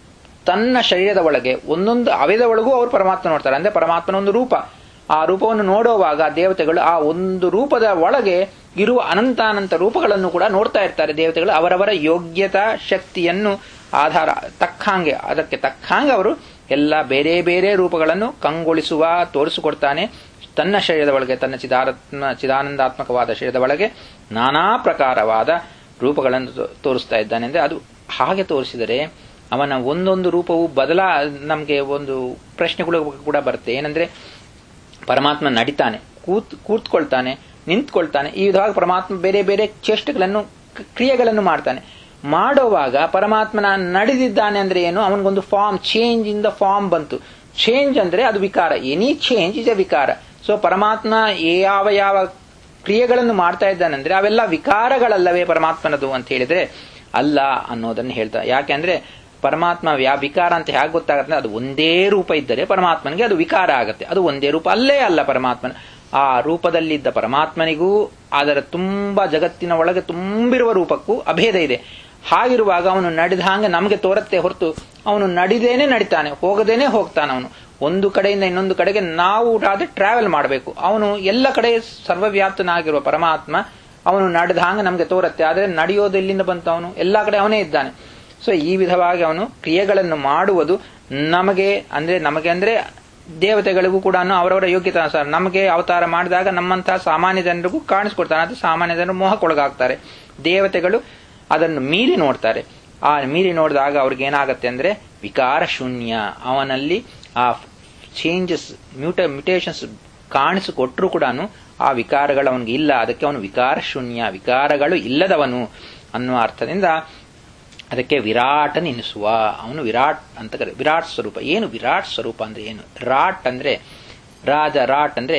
ತನ್ನ ಶರೀರದ ಒಳಗೆ ಒಂದೊಂದು ಅವೆದ ಒಳಗೂ ಅವರು ಪರಮಾತ್ಮ ನೋಡ್ತಾರೆ ಅಂದ್ರೆ ಪರಮಾತ್ಮನ ಒಂದು ರೂಪ ಆ ರೂಪವನ್ನು ನೋಡುವಾಗ ದೇವತೆಗಳು ಆ ಒಂದು ರೂಪದ ಒಳಗೆ ಇರುವ ಅನಂತಾನಂತ ರೂಪಗಳನ್ನು ಕೂಡ ನೋಡ್ತಾ ಇರ್ತಾರೆ ದೇವತೆಗಳು ಅವರವರ ಯೋಗ್ಯತಾ ಶಕ್ತಿಯನ್ನು ಆಧಾರ ತಕ್ಕಂಗೆ ಅದಕ್ಕೆ ತಕ್ಕಂಗೆ ಅವರು ಎಲ್ಲ ಬೇರೆ ಬೇರೆ ರೂಪಗಳನ್ನು ಕಂಗೊಳಿಸುವ ತೋರಿಸಿಕೊಡ್ತಾನೆ ತನ್ನ ಶರೀರದ ಒಳಗೆ ತನ್ನ ಚಿದಾರತ್ಮ ಚಿದಾನಂದಾತ್ಮಕವಾದ ಶರೀರದ ಒಳಗೆ ನಾನಾ ಪ್ರಕಾರವಾದ ರೂಪಗಳನ್ನು ತೋರಿಸ್ತಾ ಇದ್ದಾನೆ ಅಂದ್ರೆ ಅದು ಹಾಗೆ ತೋರಿಸಿದರೆ ಅವನ ಒಂದೊಂದು ರೂಪವು ಬದಲಾ ನಮಗೆ ಒಂದು ಪ್ರಶ್ನೆಗಳು ಕೂಡ ಬರುತ್ತೆ ಏನಂದ್ರೆ ಪರಮಾತ್ಮ ನಡಿತಾನೆ ಕೂತ್ ಕೂತ್ಕೊಳ್ತಾನೆ ನಿಂತ್ಕೊಳ್ತಾನೆ ಈ ವಿಧವಾಗಿ ಪರಮಾತ್ಮ ಬೇರೆ ಬೇರೆ ಚೇಷ್ಟೆಗಳನ್ನು ಕ್ರಿಯೆಗಳನ್ನು ಮಾಡ್ತಾನೆ ಮಾಡುವಾಗ ಪರಮಾತ್ಮನ ನಡೆದಿದ್ದಾನೆ ಅಂದ್ರೆ ಏನು ಅವನಿಗೊಂದು form change in the form ಬಂತು ಚೇಂಜ್ ಅಂದ್ರೆ ಅದು ವಿಕಾರ ಎನಿ ಚೇಂಜ್ ಇಸ್ ಎ ವಿಕಾರ ಸೊ ಪರಮಾತ್ಮ ಯಾವ ಯಾವ ಕ್ರಿಯೆಗಳನ್ನು ಮಾಡ್ತಾ ಇದ್ದಾನಂದ್ರೆ ಅವೆಲ್ಲ ವಿಕಾರಗಳಲ್ಲವೇ ಪರಮಾತ್ಮನದು ಅಂತ ಹೇಳಿದ್ರೆ ಅಲ್ಲ ಅನ್ನೋದನ್ನು ಹೇಳ್ತಾ ಯಾಕೆಂದ್ರೆ ಪರಮಾತ್ಮ ಯಾ ವಿಕಾರ ಅಂತ ಹೇಗೆ ಗೊತ್ತಾಗುತ್ತೆ ಅದು ಒಂದೇ ರೂಪ ಇದ್ದರೆ ಪರಮಾತ್ಮನಿಗೆ ಅದು ವಿಕಾರ ಆಗುತ್ತೆ ಅದು ಒಂದೇ ರೂಪ ಅಲ್ಲೇ ಅಲ್ಲ ಪರಮಾತ್ಮನ ಆ ರೂಪದಲ್ಲಿದ್ದ ಪರಮಾತ್ಮನಿಗೂ ಅದರ ತುಂಬಾ ಜಗತ್ತಿನ ಒಳಗೆ ತುಂಬಿರುವ ರೂಪಕ್ಕೂ ಅಭೇದ ಇದೆ ಹಾಗಿರುವಾಗ ಅವನು ನಡೆದ ಹಾಗೆ ನಮಗೆ ತೋರತ್ತೆ ಹೊರತು ಅವನು ನಡಿದೇನೆ ನಡಿತಾನೆ ಹೋಗದೇನೆ ಹೋಗ್ತಾನೆ ಅವನು ಒಂದು ಕಡೆಯಿಂದ ಇನ್ನೊಂದು ಕಡೆಗೆ ನಾವು ಆದ್ರೆ ಟ್ರಾವೆಲ್ ಮಾಡಬೇಕು ಅವನು ಎಲ್ಲ ಕಡೆ ಸರ್ವವ್ಯಾಪ್ತನಾಗಿರುವ ಪರಮಾತ್ಮ ಅವನು ನಡೆದ ಹಾಗೆ ನಮಗೆ ತೋರತ್ತೆ ಆದರೆ ನಡೆಯೋದು ಎಲ್ಲಿಂದ ಬಂತು ಅವನು ಎಲ್ಲಾ ಕಡೆ ಅವನೇ ಇದ್ದಾನೆ ಸೊ ಈ ವಿಧವಾಗಿ ಅವನು ಕ್ರಿಯೆಗಳನ್ನು ಮಾಡುವುದು ನಮಗೆ ಅಂದ್ರೆ ನಮಗೆ ಅಂದ್ರೆ ದೇವತೆಗಳಿಗೂ ಕೂಡ ಅವರವರ ಯೋಗ್ಯತೆ ಅನುಸಾರ ನಮಗೆ ಅವತಾರ ಮಾಡಿದಾಗ ನಮ್ಮಂತಹ ಸಾಮಾನ್ಯ ಜನರಿಗೂ ಕಾಣಿಸ್ಕೊಡ್ತಾನೆ ಅದು ಸಾಮಾನ್ಯ ಜನರು ಮೋಹಕ್ಕೊಳಗಾಗ್ತಾರೆ ದೇವತೆಗಳು ಅದನ್ನು ಮೀರಿ ನೋಡ್ತಾರೆ ಆ ಮೀರಿ ನೋಡಿದಾಗ ಅವ್ರಿಗೆ ಏನಾಗತ್ತೆ ಅಂದ್ರೆ ವಿಕಾರ ಶೂನ್ಯ ಅವನಲ್ಲಿ ಆ ಚೇಂಜಸ್ ಮ್ಯೂಟ ಮ್ಯೂಟೇಷನ್ಸ್ ಕಾಣಿಸಿಕೊಟ್ರು ಕೂಡ ಆ ವಿಕಾರಗಳು ಅವನಿಗೆ ಇಲ್ಲ ಅದಕ್ಕೆ ಅವನು ವಿಕಾರ ಶೂನ್ಯ ವಿಕಾರಗಳು ಇಲ್ಲದವನು ಅನ್ನುವ ಅರ್ಥದಿಂದ ಅದಕ್ಕೆ ವಿರಾಟ ನೆನೆಸುವ ಅವನು ವಿರಾಟ್ ಅಂತ ಕರೆ ವಿರಾಟ್ ಸ್ವರೂಪ ಏನು ವಿರಾಟ್ ಸ್ವರೂಪ ಅಂದ್ರೆ ಏನು ರಾಟ್ ಅಂದ್ರೆ ರಾಜ ರಾಟ್ ಅಂದ್ರೆ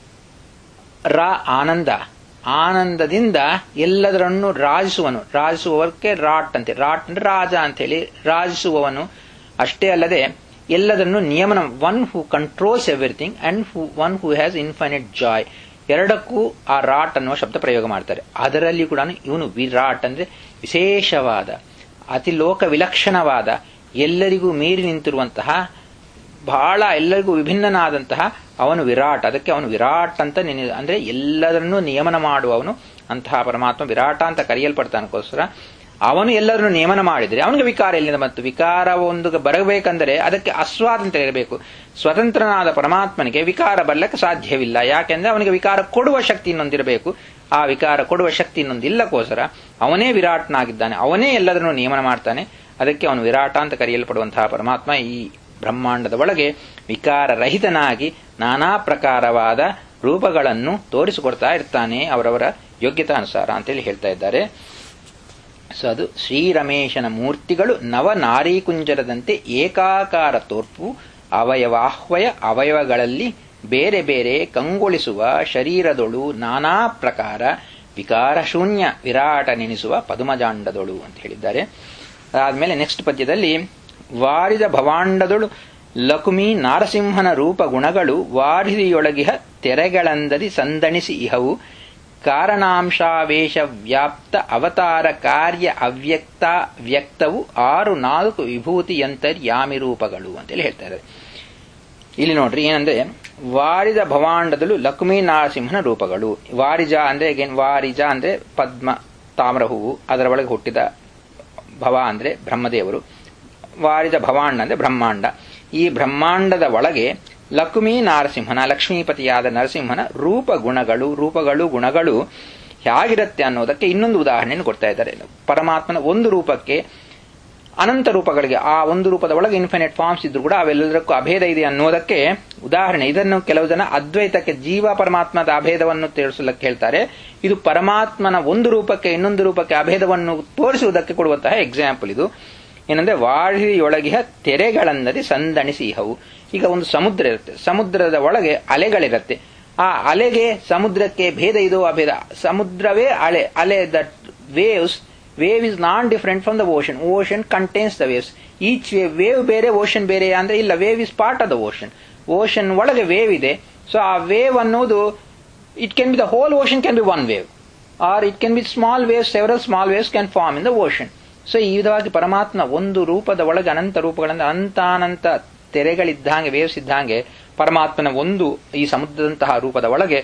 ರಾ ಆನಂದ ಆನಂದದಿಂದ ಎಲ್ಲದರನ್ನು ರಾಜಿಸುವನು ರಾಜಿಸುವವಕ್ಕೆ ರಾಟ್ ಅಂತೆ ರಾಟ್ ಅಂದ್ರೆ ರಾಜ ಅಂತ ಹೇಳಿ ರಾಜಿಸುವವನು ಅಷ್ಟೇ ಅಲ್ಲದೆ ಎಲ್ಲದನ್ನು ನಿಯಮನ one who controls everything and who one who has infinite joy ಎರಡಕ್ಕೂ ಆ ರಾಟ್ ಅನ್ನುವ ಶಬ್ದ ಪ್ರಯೋಗ ಮಾಡ್ತಾರೆ ಅದರಲ್ಲಿ ಕೂಡ ಇವನು ವಿರಾಟ್ ಅಂದ್ರೆ ವಿಶೇಷವಾದ ಅತಿ ಲೋಕ ವಿಲಕ್ಷಣವಾದ ಎಲ್ಲರಿಗೂ ಮೀರಿ ನಿಂತಿರುವಂತಹ ಬಹಳ ಎಲ್ಲರಿಗೂ ವಿಭಿನ್ನನಾದಂತಹ ಅವನು ವಿರಾಟ್ ಅದಕ್ಕೆ ಅವನು ವಿರಾಟ್ ಅಂತ ನೆನೆ ಅಂದ್ರೆ ಎಲ್ಲರನ್ನೂ ನಿಯಮನ ಮಾಡುವವನು ಅಂತಹ ಪರಮಾತ್ಮ ವಿರಾಟ ಅಂತ ಕರೆಯಲ್ಪಡ್ತಾನಕ್ಕೋಸ್ಕರ ಅವನು ಎಲ್ಲರನ್ನು ನಿಯಮನ ಮಾಡಿದರೆ ಅವನಿಗೆ ವಿಕಾರ ಎಲ್ಲಿಂದ ಬಂತು ವಿಕಾರ ಒಂದು ಬರಬೇಕಂದರೆ ಅದಕ್ಕೆ ಅಸ್ವಾತಂತ್ರ್ಯ ಇರಬೇಕು ಸ್ವತಂತ್ರನಾದ ಪರಮಾತ್ಮನಿಗೆ ವಿಕಾರ ಬರ್ಲಿಕ್ಕೆ ಸಾಧ್ಯವಿಲ್ಲ ಯಾಕೆಂದ್ರೆ ಅವನಿಗೆ ವಿಕಾರ ಕೊಡುವ ಶಕ್ತಿ ಇನ್ನೊಂದಿರಬೇಕು ಆ ವಿಕಾರ ಕೊಡುವ ಶಕ್ತಿ ಇನ್ನೊಂದಿಲ್ಲಕ್ಕೋಸ್ಕರ ಅವನೇ ವಿರಾಟ್ನಾಗಿದ್ದಾನೆ ಅವನೇ ಎಲ್ಲದನ್ನು ನಿಯಮನ ಮಾಡ್ತಾನೆ ಅದಕ್ಕೆ ಅವನು ವಿರಾಟ ಅಂತ ಕರೆಯಲ್ಪಡುವಂತಹ ಪರಮಾತ್ಮ ಈ ಬ್ರಹ್ಮಾಂಡದ ಒಳಗೆ ವಿಕಾರ ರಹಿತನಾಗಿ ನಾನಾ ಪ್ರಕಾರವಾದ ರೂಪಗಳನ್ನು ತೋರಿಸಿಕೊಡ್ತಾ ಇರ್ತಾನೆ ಅವರವರ ಯೋಗ್ಯತಾನುಸಾರ ಅಂತೇಳಿ ಹೇಳ್ತಾ ಇದ್ದಾರೆ ಸೊ ಅದು ಶ್ರೀರಮೇಶನ ಮೂರ್ತಿಗಳು ನವ ನಾರೀಕುಂಜರದಂತೆ ಏಕಾಕಾರ ತೋರ್ಪು ಅವಯವಾಹ್ವಯ ಅವಯವಗಳಲ್ಲಿ ಬೇರೆ ಬೇರೆ ಕಂಗೊಳಿಸುವ ಶರೀರದೊಳು ನಾನಾ ಪ್ರಕಾರ ವಿಕಾರ ಶೂನ್ಯ ವಿರಾಟ ನೆನೆಸುವ ಪದುಮಜಾಂಡದೊಳು ಅಂತ ಹೇಳಿದ್ದಾರೆ ಅದಾದ್ಮೇಲೆ ನೆಕ್ಸ್ಟ್ ಪದ್ಯದಲ್ಲಿ ವಾರಿದ ಭವಾಂಡದೊಳು ಲಕುಮಿ ನಾರಸಿಂಹನ ರೂಪ ಗುಣಗಳು ವಾರಿದಿಯೊಳಗಿಹ ತೆರೆಗಳಂದದಿ ಸಂದಣಿಸಿ ಇಹವು ಕಾರಣಾಂಶಾವೇಶ ವ್ಯಾಪ್ತ ಅವತಾರ ಕಾರ್ಯ ಅವ್ಯಕ್ತ ವ್ಯಕ್ತವು ಆರು ನಾಲ್ಕು ವಿಭೂತಿಯಂತರ್ಯಾಮಿ ರೂಪಗಳು ಅಂತೇಳಿ ಹೇಳ್ತಾ ಇದ್ದಾರೆ ಇಲ್ಲಿ ನೋಡ್ರಿ ಏನಂದ್ರೆ ವಾರಿದ ಭವಾಂಡದಲ್ಲೂ ಲಕ್ಷ್ಮೀ ನರಸಿಂಹನ ರೂಪಗಳು ವಾರಿಜ ಅಂದ್ರೆ ಅಗೇನ್ ವಾರಿಜ ಅಂದ್ರೆ ಪದ್ಮ ತಾಮ್ರ ಹೂವು ಅದರ ಒಳಗೆ ಹುಟ್ಟಿದ ಭವ ಅಂದ್ರೆ ಬ್ರಹ್ಮದೇವರು ವಾರಿದ ಭವಾಂಡ ಅಂದ್ರೆ ಬ್ರಹ್ಮಾಂಡ ಈ ಬ್ರಹ್ಮಾಂಡದ ಒಳಗೆ ಲಕ್ಷ್ಮೀ ನರಸಿಂಹನ ಲಕ್ಷ್ಮೀಪತಿಯಾದ ನರಸಿಂಹನ ರೂಪ ಗುಣಗಳು ರೂಪಗಳು ಗುಣಗಳು ಹೇಗಿರುತ್ತೆ ಅನ್ನೋದಕ್ಕೆ ಇನ್ನೊಂದು ಉದಾಹರಣೆಯನ್ನು ಕೊಡ್ತಾ ಇದ್ದಾರೆ ಪರಮಾತ್ಮನ ಒಂದು ರೂಪಕ್ಕೆ ಅನಂತ ರೂಪಗಳಿಗೆ ಆ ಒಂದು ರೂಪದ ಒಳಗೆ ಇನ್ಫಿನಿಟ್ ಫಾರ್ಮ್ಸ್ ಇದ್ರು ಕೂಡ ಅವೆಲ್ಲದಕ್ಕೂ ಅಭೇದ ಇದೆ ಅನ್ನೋದಕ್ಕೆ ಉದಾಹರಣೆ ಇದನ್ನು ಕೆಲವು ಜನ ಅದ್ವೈತಕ್ಕೆ ಜೀವ ಪರಮಾತ್ಮದ ಅಭೇದವನ್ನು ತಿಳಿಸಲಿಕ್ಕೆ ಹೇಳ್ತಾರೆ ಇದು ಪರಮಾತ್ಮನ ಒಂದು ರೂಪಕ್ಕೆ ಇನ್ನೊಂದು ರೂಪಕ್ಕೆ ಅಭೇದವನ್ನು ತೋರಿಸುವುದಕ್ಕೆ ಕೊಡುವಂತಹ ಎಕ್ಸಾಂಪಲ್ ಇದು ಏನಂದ್ರೆ ವಾಳಿಯೊಳಗಿಹ ತೆರೆಗಳನ್ನದೆ ಸಂದಣಿಸಿ ಇಹವು ಈಗ ಒಂದು ಸಮುದ್ರ ಇರುತ್ತೆ ಸಮುದ್ರದ ಒಳಗೆ ಅಲೆಗಳಿರುತ್ತೆ ಆ ಅಲೆಗೆ ಸಮುದ್ರಕ್ಕೆ ಭೇದ ಇದು ಅಭೇದ ಸಮುದ್ರವೇ ಅಲೆ ಅಲೆ that waves wave is non different from the ocean ocean contains the waves each wave wave ಬೇರೆ ಓಷನ್ ಬೇರೆ ಅಂದ್ರೆ ಇಲ್ಲ wave is part of the ocean ocean ಒಳಗೆ ವೇವ್ ಇದೆ ಸೊ ಆ ವೇವ್ ಅನ್ನೋದು it can be the whole ocean can be one wave or it can be small waves several small waves can form in the ocean so ಈ ವಿಧವಾಗಿ ಪರಮಾತ್ಮ ಒಂದು ರೂಪದ ಒಳಗೆ ಅನಂತ ರೂಪಗಳಿಂದ ಅನಂತಾನಂತ ತೆರೆಗಳಿದ್ದಂಗೆ ವೇವ್ಸ್ ಇದ್ದಂಗೆ ಪರಮಾತ್ಮನ ಒಂದು ಈ ಸಮುದ್ರದಂತಹ ರೂಪದ ಒಳಗೆ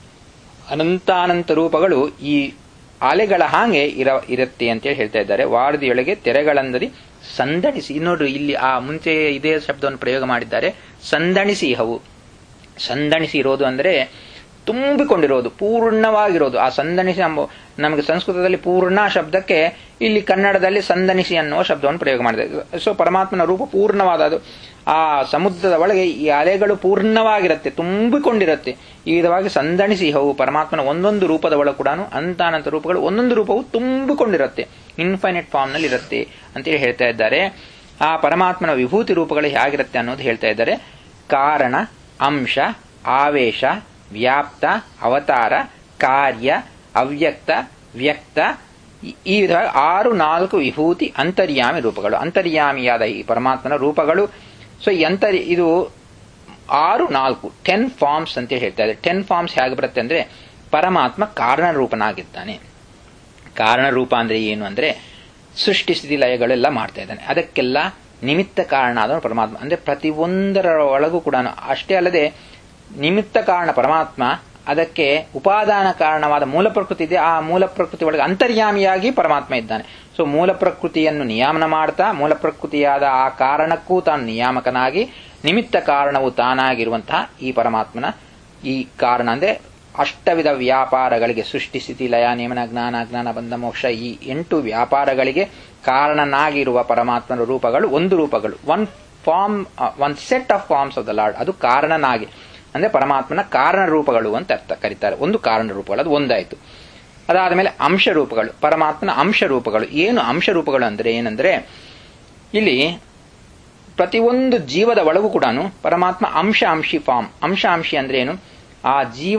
ಅನಂತಾನಂತ ರೂಪಗಳು ಈ ಅಲೆಗಳ ಹಾಗೆ ಇರ ಇರುತ್ತೆ ಅಂತೇಳಿ ಹೇಳ್ತಾ ಇದ್ದಾರೆ ವಾರದಿಯೊಳಗೆ ತೆರೆಗಳಂದದಿ ಸಂದಣಿಸಿ ನೋಡ್ರಿ ಇಲ್ಲಿ ಆ ಮುಂಚೆ ಇದೇ ಶಬ್ದವನ್ನು ಪ್ರಯೋಗ ಮಾಡಿದ್ದಾರೆ ಸಂದಣಿಸಿ ಹವು ಸಂದಣಿಸಿ ಇರೋದು ಅಂದ್ರೆ ತುಂಬಿಕೊಂಡಿರೋದು ಪೂರ್ಣವಾಗಿರೋದು ಆ ಸಂದಣಿಸಿ ಎಂಬ ನಮಗೆ ಸಂಸ್ಕೃತದಲ್ಲಿ ಪೂರ್ಣ ಶಬ್ದಕ್ಕೆ ಇಲ್ಲಿ ಕನ್ನಡದಲ್ಲಿ ಸಂದಣಿಸಿ ಅನ್ನುವ ಶಬ್ದವನ್ನು ಪ್ರಯೋಗ ಮಾಡಿದೆ ಸೊ ಪರಮಾತ್ಮನ ರೂಪ ಪೂರ್ಣವಾದ ಅದು ಆ ಸಮುದ್ರದ ಒಳಗೆ ಈ ಅಲೆಗಳು ಪೂರ್ಣವಾಗಿರುತ್ತೆ ತುಂಬಿಕೊಂಡಿರುತ್ತೆ ಈ ವಿಧವಾಗಿ ಸಂದಣಿಸಿ ಹವು ಪರಮಾತ್ಮನ ಒಂದೊಂದು ರೂಪದ ಒಳಗೆ ಕೂಡ ಅಂತಾನಂತ ರೂಪಗಳು ಒಂದೊಂದು ರೂಪವು ತುಂಬಿಕೊಂಡಿರುತ್ತೆ ಇನ್ಫೈನೈಟ್ ಫಾರ್ಮ್ ನಲ್ಲಿ ಇರುತ್ತೆ ಅಂತೇಳಿ ಹೇಳ್ತಾ ಇದ್ದಾರೆ ಆ ಪರಮಾತ್ಮನ ವಿಭೂತಿ ರೂಪಗಳು ಹೇಗಿರುತ್ತೆ ಅನ್ನೋದು ಹೇಳ್ತಾ ಇದ್ದಾರೆ ಕಾರಣ ಅಂಶ ಆವೇಶ ವ್ಯಾಪ್ತ ಅವತಾರ ಕಾರ್ಯ ಅವ್ಯಕ್ತ ವ್ಯಕ್ತ ಈ ವಿಧವಾಗಿ ಆರು ನಾಲ್ಕು ವಿಭೂತಿ ಅಂತರ್ಯಾಮಿ ರೂಪಗಳು ಅಂತರ್ಯಾಮಿಯಾದ ಈ ಪರಮಾತ್ಮನ ರೂಪಗಳು ಸೊ ಈ ಅಂತರ್ ಇದು ಆರು ನಾಲ್ಕು ಟೆನ್ ಫಾರ್ಮ್ಸ್ ಅಂತ ಹೇಳ್ತಾ ಇದ್ದಾರೆ ಟೆನ್ ಫಾರ್ಮ್ಸ್ ಹೇಗೆ ಬರುತ್ತೆ ಅಂದ್ರೆ ಪರಮಾತ್ಮ ಕಾರಣ ರೂಪನಾಗಿದ್ದಾನೆ ಕಾರಣ ರೂಪ ಅಂದ್ರೆ ಏನು ಅಂದ್ರೆ ಸೃಷ್ಟಿ ಸ್ಥಿತಿ ಲಯಗಳೆಲ್ಲ ಮಾಡ್ತಾ ಇದ್ದಾನೆ ಅದಕ್ಕೆಲ್ಲ ನಿಮಿತ್ತ ಕಾರಣ ಆದವನು ಪರಮಾತ್ಮ ಅಂದ್ರೆ ಪ್ರತಿಯೊಂದರ ಒಳಗೂ ಕೂಡ ಅಷ್ಟೇ ಅಲ್ಲದೆ ನಿಮಿತ್ತ ಕಾರಣ ಪರಮಾತ್ಮ ಅದಕ್ಕೆ ಉಪಾದಾನ ಕಾರಣವಾದ ಮೂಲ ಪ್ರಕೃತಿ ಇದೆ ಆ ಮೂಲ ಪ್ರಕೃತಿ ಒಳಗೆ ಅಂತರ್ಯಾಮಿಯಾಗಿ ಪರಮಾತ್ಮ ಇದ್ದಾನೆ ಸೊ ಮೂಲ ಪ್ರಕೃತಿಯನ್ನು ನಿಯಾಮನ ಮಾಡ್ತಾ ಮೂಲ ಪ್ರಕೃತಿಯಾದ ಆ ಕಾರಣಕ್ಕೂ ತಾನು ನಿಯಾಮಕನಾಗಿ ನಿಮಿತ್ತ ಕಾರಣವು ತಾನಾಗಿರುವಂತಹ ಈ ಪರಮಾತ್ಮನ ಈ ಕಾರಣ ಅಂದ್ರೆ ಅಷ್ಟವಿಧ ವ್ಯಾಪಾರಗಳಿಗೆ ಸೃಷ್ಟಿ ಸ್ಥಿತಿ ಲಯ ನೇಮನ ಜ್ಞಾನ ಜ್ಞಾನ ಬಂಧ ಮೋಕ್ಷ ಈ ಎಂಟು ವ್ಯಾಪಾರಗಳಿಗೆ ಕಾರಣನಾಗಿರುವ ಪರಮಾತ್ಮನ ರೂಪಗಳು ಒಂದು ರೂಪಗಳು one form one set of forms of the Lord ಅದು ಕಾರಣನಾಗಿ ಅಂದ್ರೆ ಪರಮಾತ್ಮನ ಕಾರಣ ರೂಪಗಳು ಅಂತ ಅರ್ಥ ಕರೀತಾರೆ ಒಂದು ಕಾರಣ ರೂಪಗಳು ಅದು ಒಂದಾಯಿತು ಅದಾದ ಮೇಲೆ ಅಂಶ ರೂಪಗಳು ಪರಮಾತ್ಮನ ಅಂಶ ರೂಪಗಳು ಏನು ಅಂಶ ರೂಪಗಳು ಅಂದ್ರೆ ಏನಂದ್ರೆ ಇಲ್ಲಿ ಪ್ರತಿಯೊಂದು ಜೀವದ ಒಳಗೂ ಕೂಡ ಪರಮಾತ್ಮ ಅಂಶ ಅಂಶಿ ಫಾರ್ಮ್ ಅಂಶ ಅಂಶಿ ಅಂದ್ರೆ ಏನು ಆ ಜೀವ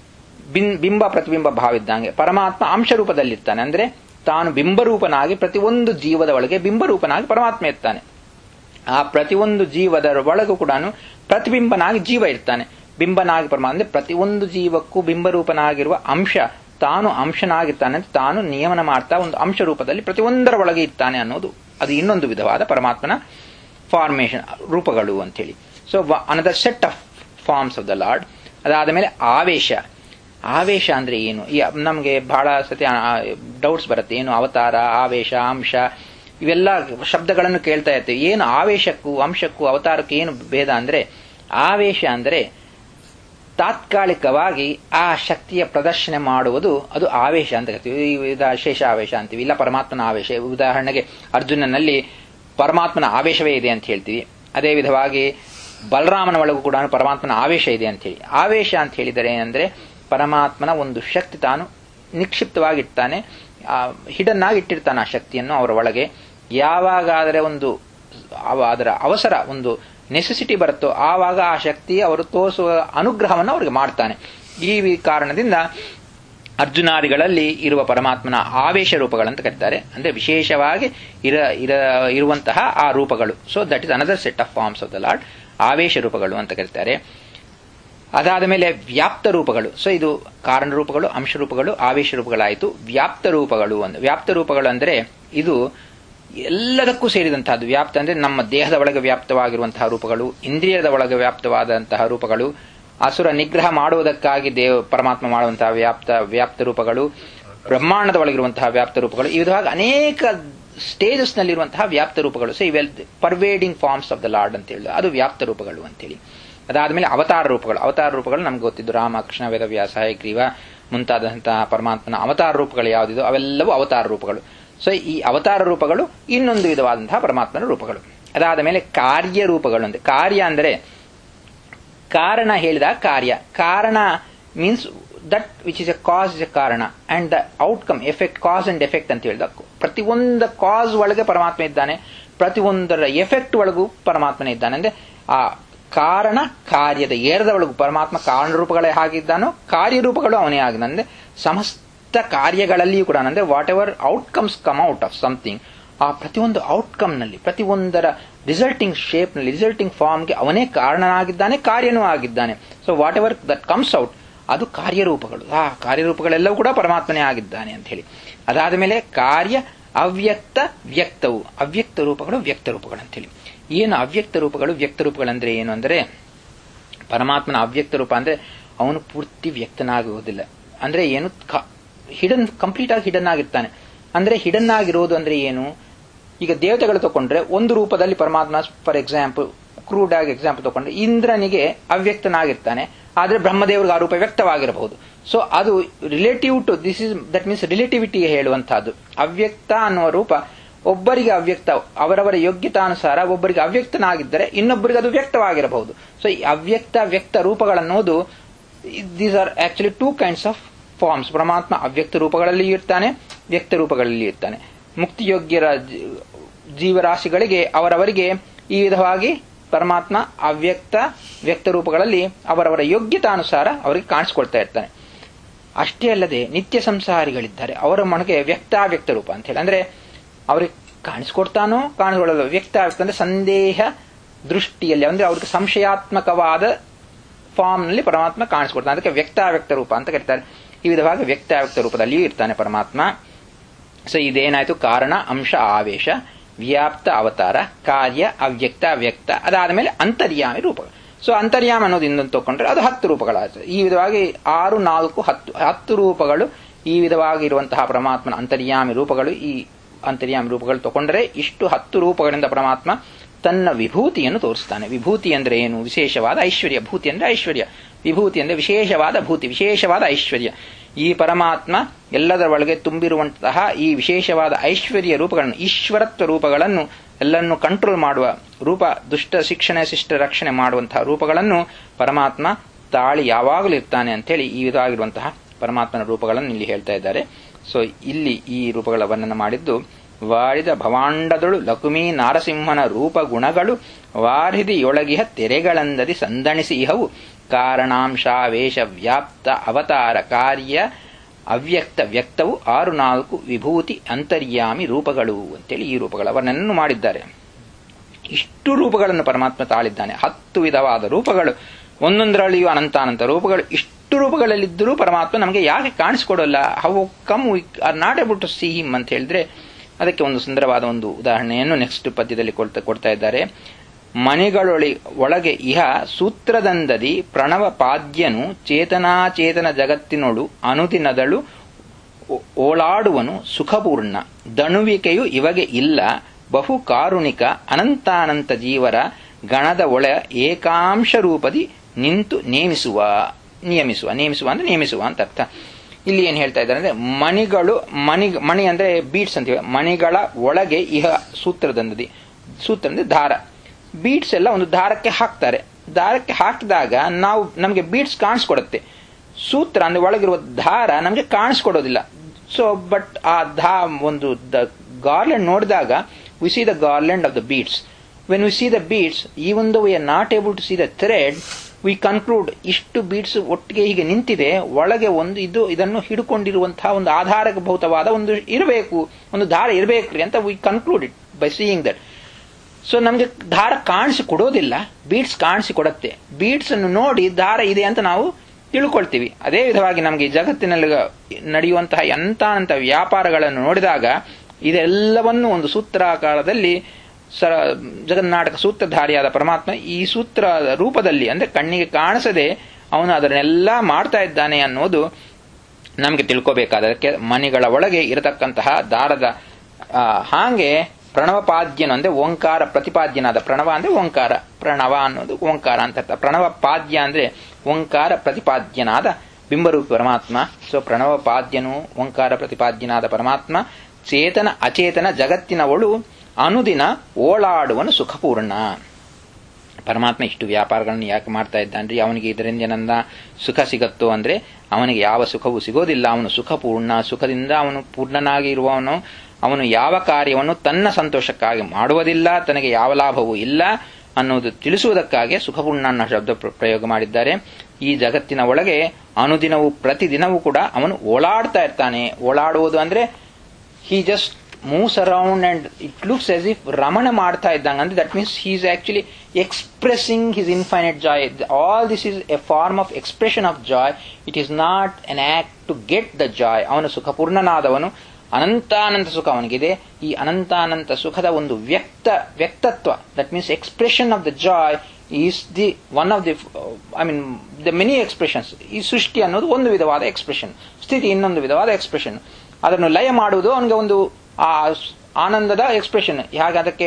ಬಿಂಬ ಪ್ರತಿಬಿಂಬ ಭಾವ ಇದ್ದಂಗೆ ಪರಮಾತ್ಮ ಅಂಶ ರೂಪದಲ್ಲಿರ್ತಾನೆ ಅಂದ್ರೆ ತಾನು ಬಿಂಬರೂಪನಾಗಿ ಪ್ರತಿಯೊಂದು ಜೀವದ ಒಳಗೆ ಬಿಂಬರೂಪನಾಗಿ ಪರಮಾತ್ಮ ಇರ್ತಾನೆ ಆ ಪ್ರತಿಯೊಂದು ಜೀವದ ಒಳಗೂ ಕೂಡ ಪ್ರತಿಬಿಂಬನಾಗಿ ಜೀವ ಇರ್ತಾನೆ ಬಿಂಬನಾಗಿ ಪರಮಾತ್ಮ ಅಂದ್ರೆ ಪ್ರತಿಯೊಂದು ಜೀವಕ್ಕೂ ಬಿಂಬರೂಪನಾಗಿರುವ ಅಂಶ ತಾನು ಅಂಶನಾಗಿರ್ತಾನೆ ಅಂತ ತಾನು ನಿಯಮನ ಮಾಡ್ತಾ ಒಂದು ಅಂಶ ರೂಪದಲ್ಲಿ ಪ್ರತಿಯೊಂದರ ಒಳಗೆ ಇರ್ತಾನೆ ಅನ್ನೋದು ಅದು ಇನ್ನೊಂದು ವಿಧವಾದ ಪರಮಾತ್ಮನ ಫಾರ್ಮೇಶನ್ ರೂಪಗಳು ಅಂತೇಳಿ so another set of forms of the Lord ಅದಾದ ಮೇಲೆ ಆವೇಶ ಆವೇಶ ಅಂದ್ರೆ ಏನು ಈ ನಮಗೆ ಬಹಳ ಸತಿ ಡೌಟ್ಸ್ ಬರುತ್ತೆ ಏನು ಅವತಾರ ಆವೇಶ ಅಂಶ ಇವೆಲ್ಲ ಶಬ್ದಗಳನ್ನು ಕೇಳ್ತಾ ಇರ್ತೀವಿ ಏನು ಆವೇಶಕ್ಕೂ ಅಂಶಕ್ಕೂ ಅವತಾರಕ್ಕೂ ಏನು ಭೇದ ಅಂದ್ರೆ ಆವೇಶ ಅಂದ್ರೆ ತಾತ್ಕಾಲಿಕವಾಗಿ ಆ ಶಕ್ತಿಯ ಪ್ರದರ್ಶನ ಮಾಡುವುದು ಅದು ಆವೇಶ ಅಂತ ಕರಿತೀವಿ ಶೇಷ ಆವೇಶ ಅಂತೀವಿ ಇಲ್ಲ ಪರಮಾತ್ಮನ ಆವೇಶ ಉದಾಹರಣೆಗೆ ಅರ್ಜುನನಲ್ಲಿ ಪರಮಾತ್ಮನ ಆವೇಶವೇ ಇದೆ ಅಂತ ಹೇಳ್ತೀವಿ ಅದೇ ವಿಧವಾಗಿ ಬಲರಾಮನ ಒಳಗೂ ಕೂಡ ಪರಮಾತ್ಮನ ಆವೇಶ ಇದೆ ಅಂತ ಹೇಳಿ ಆವೇಶ ಅಂತ ಹೇಳಿದರೆ ಏನಂದ್ರೆ ಪರಮಾತ್ಮನ ಒಂದು ಶಕ್ತಿ ತಾನು ನಿಕ್ಷಿಪ್ತವಾಗಿರ್ತಾನೆ ಹಿಡನ್ ಆಗಿ ಇಟ್ಟಿರ್ತಾನೆ ಆ ಶಕ್ತಿಯನ್ನು ಅವರ ಒಳಗೆ ಯಾವಾಗಾದರೆ ಒಂದು ಅದರ ಅವಸರ ಒಂದು ನೆಸೆಸಿಟಿ ಬರುತ್ತೋ ಆವಾಗ ಆ ಶಕ್ತಿ ಅವರು ತೋರಿಸುವ ಅನುಗ್ರಹವನ್ನು ಅವರಿಗೆ ಮಾಡ್ತಾನೆ ಈ ಕಾರಣದಿಂದ ಅರ್ಜುನಾದಿಗಳಲ್ಲಿ ಇರುವ ಪರಮಾತ್ಮನ ಆವೇಶ ರೂಪಗಳಂತ ಕರೀತಾರೆ ಅಂದ್ರೆ ವಿಶೇಷವಾಗಿ ಇರ ಇರ ಇರುವಂತಹ ಆ ರೂಪಗಳು so that is another set of forms of the Lord ಆವೇಶ ರೂಪಗಳು ಅಂತ ಕರೀತಾರೆ ಅದಾದ ಮೇಲೆ ವ್ಯಾಪ್ತ ರೂಪಗಳು ಸೊ ಇದು ಕಾರಣ ರೂಪಗಳು ಅಂಶ ರೂಪಗಳು ಆವೇಶ ರೂಪಗಳಾಯಿತು ವ್ಯಾಪ್ತ ರೂಪಗಳು ಅಂದ್ರೆ ವ್ಯಾಪ್ತ ರೂಪಗಳು ಅಂದ್ರೆ ಇದು ಎಲ್ಲದಕ್ಕೂ ಸೇರಿದಂತಹದ್ದು ವ್ಯಾಪ್ತ ಅಂದ್ರೆ ನಮ್ಮ ದೇಹದ ಒಳಗೆ ವ್ಯಾಪ್ತವಾಗಿರುವಂತಹ ರೂಪಗಳು ಇಂದ್ರಿಯದ ಒಳಗೆ ವ್ಯಾಪ್ತವಾದಂತಹ ರೂಪಗಳು ಅಸುರ ನಿಗ್ರಹ ಮಾಡುವುದಕ್ಕಾಗಿ ದೇವ ಪರಮಾತ್ಮ ಮಾಡುವಂತಹ ವ್ಯಾಪ್ತ ವ್ಯಾಪ್ತ ರೂಪಗಳು ಬ್ರಹ್ಮಾಂಡದ ಒಳಗಿರುವಂತಹ ವ್ಯಾಪ್ತ ರೂಪಗಳು ಈ ವಿಧವಾಗಿ ಅನೇಕ ಸ್ಟೇಜಸ್ ನಲ್ಲಿರುವಂತಹ ವ್ಯಾಪ್ತ ರೂಪಗಳು so all pervading forms of the Lord ಅಂತ ಹೇಳಿ ಅದು ವ್ಯಾಪ್ತ ರೂಪಗಳು ಅಂತೇಳಿ ಅದಾದ್ಮೇಲೆ ಅವತಾರ ರೂಪಗಳು ಅವತಾರ ರೂಪಗಳು ನಮ್ಗೆ ಗೊತ್ತಿದ್ದು ರಾಮ ಕೃಷ್ಣ ವೇದವ್ಯಾಸ ಗ್ರೀವ ಮುಂತಾದಂತಹ ಪರಮಾತ್ಮನ ಅವತಾರ ರೂಪಗಳು ಯಾವುದಿದೋ ಅವೆಲ್ಲವೂ ಅವತಾರ ರೂಪಗಳು ಸೊ ಈ ಅವತಾರ ರೂಪಗಳು ಇನ್ನೊಂದು ವಿಧವಾದಂತಹ ಪರಮಾತ್ಮನ ರೂಪಗಳು ಅದಾದ ಮೇಲೆ ಕಾರ್ಯ ರೂಪಗಳು ಅಂದ್ರೆ ಕಾರ್ಯ ಅಂದರೆ ಕಾರಣ ಹೇಳಿದ ಕಾರ್ಯ ಕಾರಣ means that which is a cause is a ಕಾರಣ and the outcome effect cause and effect ಅಂತ ಹೇಳಿದ ಪ್ರತಿಯೊಂದ ಕಾಸ್ ಒಳಗೆ ಪರಮಾತ್ಮ ಇದ್ದಾನೆ ಪ್ರತಿಯೊಂದರ ಎಫೆಕ್ಟ್ ಒಳಗೂ ಪರಮಾತ್ಮನೇ ಇದ್ದಾನೆ ಅಂದ್ರೆ ಆ ಕಾರಣ ಕಾರ್ಯದ ಏರದ ಒಳಗೂ ಪರಮಾತ್ಮ ಕಾರಣ ರೂಪಗಳೇ ಹಾಗಿದ್ದಾನೋ ಕಾರ್ಯರೂಪಗಳು ಅವನೇ ಆಗಿದಂದ್ರೆ ಸಮಸ್ತ ಕಾರ್ಯಗಳಲ್ಲಿಯೂ ಕೂಡ ಅಂದ್ರೆ whatever outcomes come out of something ಆ ಪ್ರತಿಯೊಂದು ಔಟ್ಕಮ್ ನಲ್ಲಿ ಪ್ರತಿಯೊಂದರ ರಿಸಲ್ಟಿಂಗ್ ಶೇಪ್ ನಲ್ಲಿ ರಿಸಲ್ಟಿಂಗ್ ಫಾರ್ಮ್ಗೆ ಅವನೇ ಕಾರಣನಾಗಿದ್ದಾನೆ ಕಾರ್ಯನೂ ಆಗಿದ್ದಾನೆ so whatever that comes out ಅದು ಕಾರ್ಯರೂಪಗಳು ಆ ಕಾರ್ಯರೂಪಗಳೆಲ್ಲವೂ ಕೂಡ ಪರಮಾತ್ಮನೇ ಆಗಿದ್ದಾನೆ ಅಂತ ಹೇಳಿ ಅದಾದ ಮೇಲೆ ಕಾರ್ಯ ಅವ್ಯಕ್ತ ವ್ಯಕ್ತವು ಅವ್ಯಕ್ತ ರೂಪಗಳು ವ್ಯಕ್ತ ರೂಪಗಳು ಅಂತೇಳಿ ಏನು ಅವ್ಯಕ್ತ ರೂಪಗಳು ವ್ಯಕ್ತ ರೂಪಗಳಂದ್ರೆ ಏನು ಅಂದ್ರೆ ಪರಮಾತ್ಮನ ಅವ್ಯಕ್ತ ರೂಪ ಅಂದ್ರೆ ಅವನು ಪೂರ್ತಿ ವ್ಯಕ್ತನಾಗುವುದಿಲ್ಲ ಅಂದ್ರೆ ಏನು ಹಿಡನ್ ಕಂಪ್ಲೀಟ್ ಆಗಿ ಹಿಡನ್ ಆಗಿರ್ತಾನೆ ಅಂದ್ರೆ ಹಿಡನ್ ಆಗಿರೋದು ಅಂದ್ರೆ ಏನು ಈಗ ದೇವತೆಗಳು ತಗೊಂಡ್ರೆ ಒಂದು ರೂಪದಲ್ಲಿ ಪರಮಾತ್ಮ ಫಾರ್ ಎಕ್ಸಾಂಪಲ್ ಕ್ರೂಡ್ ಆಗಿ ಎಕ್ಸಾಂಪಲ್ ತಗೊಂಡ್ರೆ ಇಂದ್ರನಿಗೆ ಅವ್ಯಕ್ತನಾಗಿರ್ತಾನೆ ಆದ್ರೆ ಬ್ರಹ್ಮದೇವರಿಗೆ ಆ ರೂಪ ವ್ಯಕ್ತವಾಗಿರಬಹುದು ಸೊ ಅದು relative to this is that means relativity ಹೇಳುವಂತಹದ್ದು ಅವ್ಯಕ್ತ ಅನ್ನುವ ರೂಪ ಒಬ್ಬರಿಗೆ ಅವ್ಯಕ್ತ ಅವರವರ ಯೋಗ್ಯತಾನುಸಾರ ಒಬ್ಬರಿಗೆ ಅವ್ಯಕ್ತನಾಗಿದ್ದರೆ ಇನ್ನೊಬ್ಬರಿಗೆ ಅದು ವ್ಯಕ್ತವಾಗಿರಬಹುದು ಸೊ ಈ ಅವ್ಯಕ್ತ ವ್ಯಕ್ತ ರೂಪಗಳನ್ನೋದು these are actually two kinds of forms ಪರಮಾತ್ಮ ಅವ್ಯಕ್ತ ರೂಪಗಳಲ್ಲಿ ಇರ್ತಾನೆ ವ್ಯಕ್ತ ರೂಪಗಳಲ್ಲಿ ಇರ್ತಾನೆ ಮುಕ್ತಿಯೋಗ್ಯರ ಜೀವರಾಶಿಗಳಿಗೆ ಅವರವರಿಗೆ ಈ ವಿಧವಾಗಿ ಪರಮಾತ್ಮ ಅವ್ಯಕ್ತ ವ್ಯಕ್ತ ರೂಪಗಳಲ್ಲಿ ಅವರವರ ಯೋಗ್ಯತಾನುಸಾರ ಅವರಿಗೆ ಕಾಣಿಸ್ಕೊಳ್ತಾ ಇರ್ತಾನೆ ಅಷ್ಟೇ ಅಲ್ಲದೆ ನಿತ್ಯ ಸಂಸಾರಿಗಳಿದ್ದಾರೆ ಅವರ ಮನೆಗೆ ವ್ಯಕ್ತಾವ್ಯಕ್ತ ರೂಪ ಅಂತ ಹೇಳಿ ಅಂದ್ರೆ ಅವ್ರಿಗೆ ಕಾಣಿಸ್ಕೊಡ್ತಾನೋ ಕಾಣಿಸ್ಕೊಳ್ಳೋದು ವ್ಯಕ್ತ ಆಗುತ್ತೆ ಅಂದ್ರೆ ಸಂದೇಹ ದೃಷ್ಟಿಯಲ್ಲಿ ಅಂದ್ರೆ ಅವ್ರಿಗೆ ಸಂಶಯಾತ್ಮಕವಾದ ಫಾರ್ಮ್ ನಲ್ಲಿ ಪರಮಾತ್ಮ ಕಾಣಿಸ್ಕೊಡ್ತಾನೆ ಅದಕ್ಕೆ ವ್ಯಕ್ತಾವ್ಯಕ್ತ ರೂಪ ಅಂತ ಕರೀತಾರೆ ಈ ವಿಧವಾಗಿ ವ್ಯಕ್ತಾವ್ಯಕ್ತ ರೂಪದಲ್ಲಿಯೂ ಇರ್ತಾನೆ ಪರಮಾತ್ಮ ಸೊ ಇದೇನಾಯ್ತು ಕಾರಣ ಅಂಶ ಆವೇಶ ವ್ಯಾಪ್ತ ಅವತಾರ ಕಾರ್ಯ ಅವ್ಯಕ್ತ ವ್ಯಕ್ತ ಅದಾದ ಮೇಲೆ ಅಂತರ್ಯಾಮಿ ರೂಪ ಸೊ ಅಂತರ್ಯಾಮ ಅನ್ನೋದು ಇನ್ನೊಂದು ತಗೊಂಡ್ರೆ ಅದು ಹತ್ತು ರೂಪಗಳಾಗ್ತದೆ ಈ ವಿಧವಾಗಿ ಆರು ನಾಲ್ಕು ಹತ್ತು ಹತ್ತು ರೂಪಗಳು ಈ ವಿಧವಾಗಿ ಇರುವಂತಹ ಪರಮಾತ್ಮನ ಅಂತರ್ಯಾಮಿ ರೂಪಗಳು ಈ ಅಂತರ್ಯಾಮಿ ರೂಪಗಳು ತಗೊಂಡ್ರೆ ಇಷ್ಟು ಹತ್ತು ರೂಪಗಳಿಂದ ಪರಮಾತ್ಮ ತನ್ನ ವಿಭೂತಿಯನ್ನು ತೋರಿಸ್ತಾನೆ ವಿಭೂತಿ ಅಂದ್ರೆ ಏನು ವಿಶೇಷವಾದ ಐಶ್ವರ್ಯ ಭೂತಿ ಅಂದ್ರೆ ಐಶ್ವರ್ಯ ವಿಭೂತಿ ಅಂದ್ರೆ ವಿಶೇಷವಾದ ಭೂತಿ ವಿಶೇಷವಾದ ಐಶ್ವರ್ಯ ಈ ಪರಮಾತ್ಮ ಎಲ್ಲದರ ಒಳಗೆ ತುಂಬಿರುವಂತಹ ಈ ವಿಶೇಷವಾದ ಐಶ್ವರ್ಯ ರೂಪಗಳನ್ನು ಈಶ್ವರತ್ವ ರೂಪಗಳನ್ನು ಎಲ್ಲನ್ನು ಕಂಟ್ರೋಲ್ ಮಾಡುವ ರೂಪ ದುಷ್ಟ ಶಿಕ್ಷಣ ಶಿಷ್ಟ ರಕ್ಷಣೆ ಮಾಡುವಂತಹ ರೂಪಗಳನ್ನು ಪರಮಾತ್ಮ ತಾಳಿ ಯಾವಾಗಲೂ ಇರ್ತಾನೆ ಅಂತೇಳಿ ಈ ವಿಧವಾಗಿರುವಂತಹ ಪರಮಾತ್ಮನ ರೂಪಗಳನ್ನು ಇಲ್ಲಿ ಹೇಳ್ತಾ ಇದ್ದಾರೆ ಸೊ ಇಲ್ಲಿ ಈ ರೂಪಗಳ ವರ್ಣನ ಮಾಡಿದ್ದು ವಾರಿದ ಭವಾಂಡದಳು ಲಕುಮಿ ನಾರಸಿಂಹನ ರೂಪ ಗುಣಗಳು ವಾರಿದಿಯೊಳಗಿಹ ತೆರೆಗಳಂದದಿ ಸಂದಣಿಸಿ ಇಹವು ಕಾರಣಾಂಶಾವೇಶ ವ್ಯಾಪ್ತ ಅವತಾರ ಕಾರ್ಯ ಅವ್ಯಕ್ತ ವ್ಯಕ್ತವು ಆರು ನಾಲ್ಕು ವಿಭೂತಿ ಅಂತರ್ಯಾಮಿ ರೂಪಗಳು ಅಂತೇಳಿ ಈ ರೂಪಗಳ ವರ್ಣನನ್ನು ಮಾಡಿದ್ದಾರೆ ಇಷ್ಟು ರೂಪಗಳನ್ನು ಪರಮಾತ್ಮ ತಾಳಿದ್ದಾನೆ ಹತ್ತು ವಿಧವಾದ ರೂಪಗಳು ಒಂದೊಂದರಲ್ಲಿಯೂ ಅನಂತಾನಂತ ರೂಪಗಳು ಇಷ್ಟು ರೂಪಗಳಲ್ಲಿದ್ದರೂ ಪರಮಾತ್ಮ ನಮಗೆ ಯಾಕೆ ಕಾಣಿಸ್ಕೊಡಲ್ಲ how come we are not able to see him ಅಂತ ಹೇಳಿದ್ರೆ ಅದಕ್ಕೆ ಒಂದು ಸುಂದರವಾದ ಒಂದು ಉದಾಹರಣೆಯನ್ನು ನೆಕ್ಸ್ಟ್ ಪದ್ಯದಲ್ಲಿ ಕೊಡ್ತಾ ಕೊಡ್ತಾ ಇದ್ದಾರೆ ಮನೆಗಳೊಳಿ ಒಳಗೆ ಇಹ ಸೂತ್ರದಂದದಿ ಪ್ರಣವ ಪಾದ್ಯನು ಚೇತನಾಚೇತನ ಜಗತ್ತಿನೊಳು ಅನುದಿನದಳು ಓಳಾಡುವನು ಸುಖಪೂರ್ಣ ದಣುವಿಕೆಯು ಇವಗೆ ಇಲ್ಲ ಬಹು ಕಾರುಣಿಕ ಅನಂತಾನಂತ ಜೀವರ ಗಣದ ಒಳ ಏಕಾಂಶ ರೂಪದಿ ನಿಂತು ನೇಮಿಸುವ ನಿಯಮಿಸುವ ನೇಮಿಸುವ ಅಂದ್ರೆ ನೇಮಿಸುವ ಅಂತ ಅರ್ಥ ಇಲ್ಲಿ ಏನ್ ಹೇಳ್ತಾ ಇದ್ದಾರೆ ಅಂದ್ರೆ ಮಣಿಗಳು ಮಣಿ ಮಣಿ ಅಂದ್ರೆ ಬೀಟ್ಸ್ ಅಂತೀವಿ ಮಣಿಗಳ ಒಳಗೆ ಇಹ ಸೂತ್ರದಂದದಿ ಸೂತ್ರ ಅಂದ್ರೆ ದಾರ ಬೀಟ್ಸ್ ಎಲ್ಲ ಒಂದು ದಾರಕ್ಕೆ ಹಾಕ್ತಾರೆ ದಾರಕ್ಕೆ ಹಾಕಿದಾಗ ನಾವು ನಮಗೆ ಬೀಟ್ಸ್ ಕಾಣಿಸ್ಕೊಡುತ್ತೆ ಸೂತ್ರ ಅಂದ್ರೆ ಒಳಗಿರುವ ದಾರ ನಮಗೆ ಕಾಣಿಸ್ಕೊಡೋದಿಲ್ಲ ಸೊ ಬಟ್ ಆ ಧಾ ಒಂದು ದ ಗಾರ್ಲೆಂಡ್ ನೋಡಿದಾಗ we see the garland of the beads when we see the beads even though we are not able to see the thread we conclude ಇಷ್ಟು ಬೀಡ್ಸ್ ಒಟ್ಟಿಗೆ ಹೀಗೆ ನಿಂತಿದೆ ಒಳಗೆ ಒಂದು ಇದು ಇದನ್ನು ಹಿಡ್ಕೊಂಡಿರುವಂತಹ ಒಂದು ಆಧಾರಭೂತವಾದ ಒಂದು ಇರಬೇಕು ಒಂದು ದಾರ ಇರಬೇಕ್ರಿ ಅಂತ we conclude it by seeing that so ನಮಗೆ ದಾರ ಕಾಣಿಸಿ ಕೊಡೋದಿಲ್ಲ ಬೀಡ್ಸ್ ಕಾಣಿಸಿ ಕೊಡುತ್ತೆ ಬೀಡ್ಸ್ ಅನ್ನು ನೋಡಿ ದಾರ ಇದೆ ಅಂತ ನಾವು ತಿಳ್ಕೊಳ್ತೀವಿ ಅದೇ ವಿಧವಾಗಿ ನಮಗೆ ಈ ಜಗತ್ತಿನಲ್ಲಿ ನಡೆಯುವಂತಹ ಎಂತಾನಂತ ವ್ಯಾಪಾರಗಳನ್ನು ನೋಡಿದಾಗ ಇದೆಲ್ಲವನ್ನು ಒಂದು ಸೂತ್ರಾಕಾರದಲ್ಲಿ ಸರ ಜಗನ್ನಾಟಕ ಸೂತ್ರಧಾರಿಯಾದ ಪರಮಾತ್ಮ ಈ ಸೂತ್ರ ರೂಪದಲ್ಲಿ ಅಂದ್ರೆ ಕಣ್ಣಿಗೆ ಕಾಣಿಸದೆ ಅವನು ಅದನ್ನೆಲ್ಲ ಮಾಡ್ತಾ ಇದ್ದಾನೆ ಅನ್ನೋದು ನಮಗೆ ತಿಳ್ಕೋಬೇಕಾದಕ್ಕೆ ಮನೆಗಳ ಒಳಗೆ ಇರತಕ್ಕಂತಹ ದಾರದ ಹಾಗೆ ಪ್ರಣವಪಾದ್ಯನು ಅಂದ್ರೆ ಓಂಕಾರ ಪ್ರತಿಪಾದ್ಯನಾದ ಪ್ರಣವ ಅಂದ್ರೆ ಓಂಕಾರ ಪ್ರಣವ ಅನ್ನೋದು ಓಂಕಾರ ಅಂತ ಅರ್ಥ ಪ್ರಣವ ಪಾದ್ಯ ಅಂದ್ರೆ ಓಂಕಾರ ಪ್ರತಿಪಾದ್ಯನಾದ ಬಿಂಬರೂಪಿ ಪರಮಾತ್ಮ ಸೊ ಪ್ರಣವಪಾದ್ಯನು ಓಂಕಾರ ಪ್ರತಿಪಾದ್ಯನಾದ ಪರಮಾತ್ಮ ಚೇತನ ಅಚೇತನ ಜಗತ್ತಿನವಳು ಅನುದಿನ ಓಳಾಡುವನು ಸುಖಪೂರ್ಣ ಪರಮಾತ್ಮ ಇಷ್ಟು ವ್ಯಾಪಾರಗಳನ್ನು ಯಾಕೆ ಮಾಡ್ತಾ ಇದ್ದಾನ್ರಿ ಅವನಿಗೆ ಇದರಿಂದ ಏನಂದ ಸುಖ ಸಿಗತ್ತೋ ಅಂದ್ರೆ ಅವನಿಗೆ ಯಾವ ಸುಖವೂ ಸಿಗೋದಿಲ್ಲ ಅವನು ಸುಖಪೂರ್ಣ ಸುಖದಿಂದ ಅವನು ಪೂರ್ಣನಾಗಿ ಇರುವವನು ಅವನು ಯಾವ ಕಾರ್ಯವನ್ನು ತನ್ನ ಸಂತೋಷಕ್ಕಾಗಿ ಮಾಡುವುದಿಲ್ಲ ತನಗೆ ಯಾವ ಲಾಭವೂ ಇಲ್ಲ ಅನ್ನೋದು ತಿಳಿಸುವುದಕ್ಕಾಗಿ ಸುಖಪೂರ್ಣ ಅನ್ನೋ ಶಬ್ದ ಪ್ರಯೋಗ ಮಾಡಿದ್ದಾರೆ ಈ ಜಗತ್ತಿನ ಒಳಗೆ ಅನುದಿನವೂ ಪ್ರತಿದಿನವೂ ಕೂಡ ಅವನು ಓಳಾಡ್ತಾ ಇರ್ತಾನೆ ಓಳಾಡುವುದು ಅಂದ್ರೆ he just moves around and it looks as if ರಮಣ ಮಾಡ್ತಾ ಇದ್ದಂಗ ಅಂದ್ರೆ that means he is actually expressing his infinite joy all this is a form of expression of joy it is not an act to get the joy ಅವನು ಸುಖಪೂರ್ಣನಾದವನು ಅನಂತಾನಂತ ಸುಖ ಅವನಿಗಿದೆ ಈ ಅನಂತಾನಂತ ಸುಖದ ಒಂದು ವ್ಯಕ್ತ ವ್ಯಕ್ತತ್ವ that means expression of the joy is the one of the I mean the many expressions ಈ ಸೃಷ್ಟಿ ಅನ್ನೋದು ಒಂದು ವಿಧವಾದ ಎಕ್ಸ್ಪ್ರೆಷನ್ ಸ್ಥಿತಿ ಇನ್ನೊಂದು ವಿಧವಾದ ಎಕ್ಸ್ಪ್ರೆಷನ್ ಅದನ್ನು ಲಯ ಮಾಡುವುದು ಅವನಿಗೆ ಒಂದು ಆ ಆನಂದದ ಎಕ್ಸ್ಪ್ರೆಷನ್ ಹೇಗೆ ಅದಕ್ಕೆ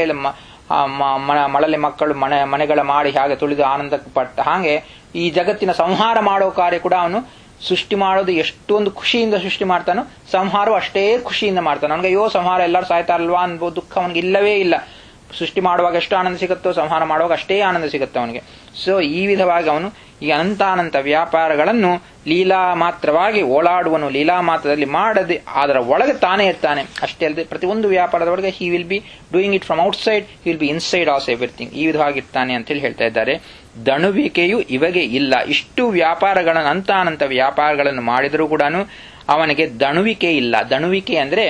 ಮಳಲೆ ಮಕ್ಕಳು ಮನೆ ಮನೆಗಳ ಮಾಡಿ ಹಾಗೆ ತುಳಿದು ಆನಂದ ಪಟ್ಟ ಹಾಗೆ ಈ ಜಗತ್ತಿನ ಸಂಹಾರ ಮಾಡೋ ಕಾರ್ಯ ಕೂಡ ಅವನು ಸೃಷ್ಟಿ ಮಾಡೋದು ಎಷ್ಟೊಂದು ಖುಷಿಯಿಂದ ಸೃಷ್ಟಿ ಮಾಡ್ತಾನೋ ಸಂಹಾರವು ಅಷ್ಟೇ ಖುಷಿಯಿಂದ ಮಾಡ್ತಾನೆ ಅವನಿಗೆ ಅಯ್ಯೋ ಸಂಹಾರ ಎಲ್ಲರೂ ಸಾಯ್ತಾರಲ್ವಾ ಅನ್ಬೋ ದುಃಖ ಅವನಿಗೆ ಇಲ್ಲವೇ ಇಲ್ಲ ಸೃಷ್ಟಿ ಮಾಡುವಾಗ ಎಷ್ಟು ಆನಂದ ಸಿಗುತ್ತೋ ಸಂಹಾರ ಮಾಡುವಾಗ ಅಷ್ಟೇ ಆನಂದ ಸಿಗುತ್ತೆ ಅವನಿಗೆ ಸೊ ಈ ವಿಧವಾಗಿ ಅವನು ಈ ಅನಂತಾನಂತ ವ್ಯಾಪಾರಗಳನ್ನು ಲೀಲಾ ಮಾತ್ರವಾಗಿ ಓಳಾಡುವನು ಲೀಲಾ ಮಾತ್ರದಲ್ಲಿ ಮಾಡದೆ ಅದರ ಒಳಗೆ ತಾನೇ ಇರ್ತಾನೆ ಅಷ್ಟೇ ಅಲ್ಲದೆ ಪ್ರತಿಯೊಂದು ವ್ಯಾಪಾರದ ಒಳಗೆ he will be doing it from outside he will be inside also everything ಈ ವಿಧವಾಗಿರ್ತಾನೆ ಅಂತೇಳಿ ಹೇಳ್ತಾ ಇದ್ದಾರೆ ದಣುವಿಕೆಯು ಇವಾಗೆ ಇಲ್ಲ ಇಷ್ಟು ವ್ಯಾಪಾರಗಳನ್ನು ಅಂತಾನಂತ ವ್ಯಾಪಾರಗಳನ್ನು ಮಾಡಿದರೂ ಕೂಡ ಅವನಿಗೆ ದಣುವಿಕೆ ಇಲ್ಲ ದಣುವಿಕೆ ಅಂದ್ರೆ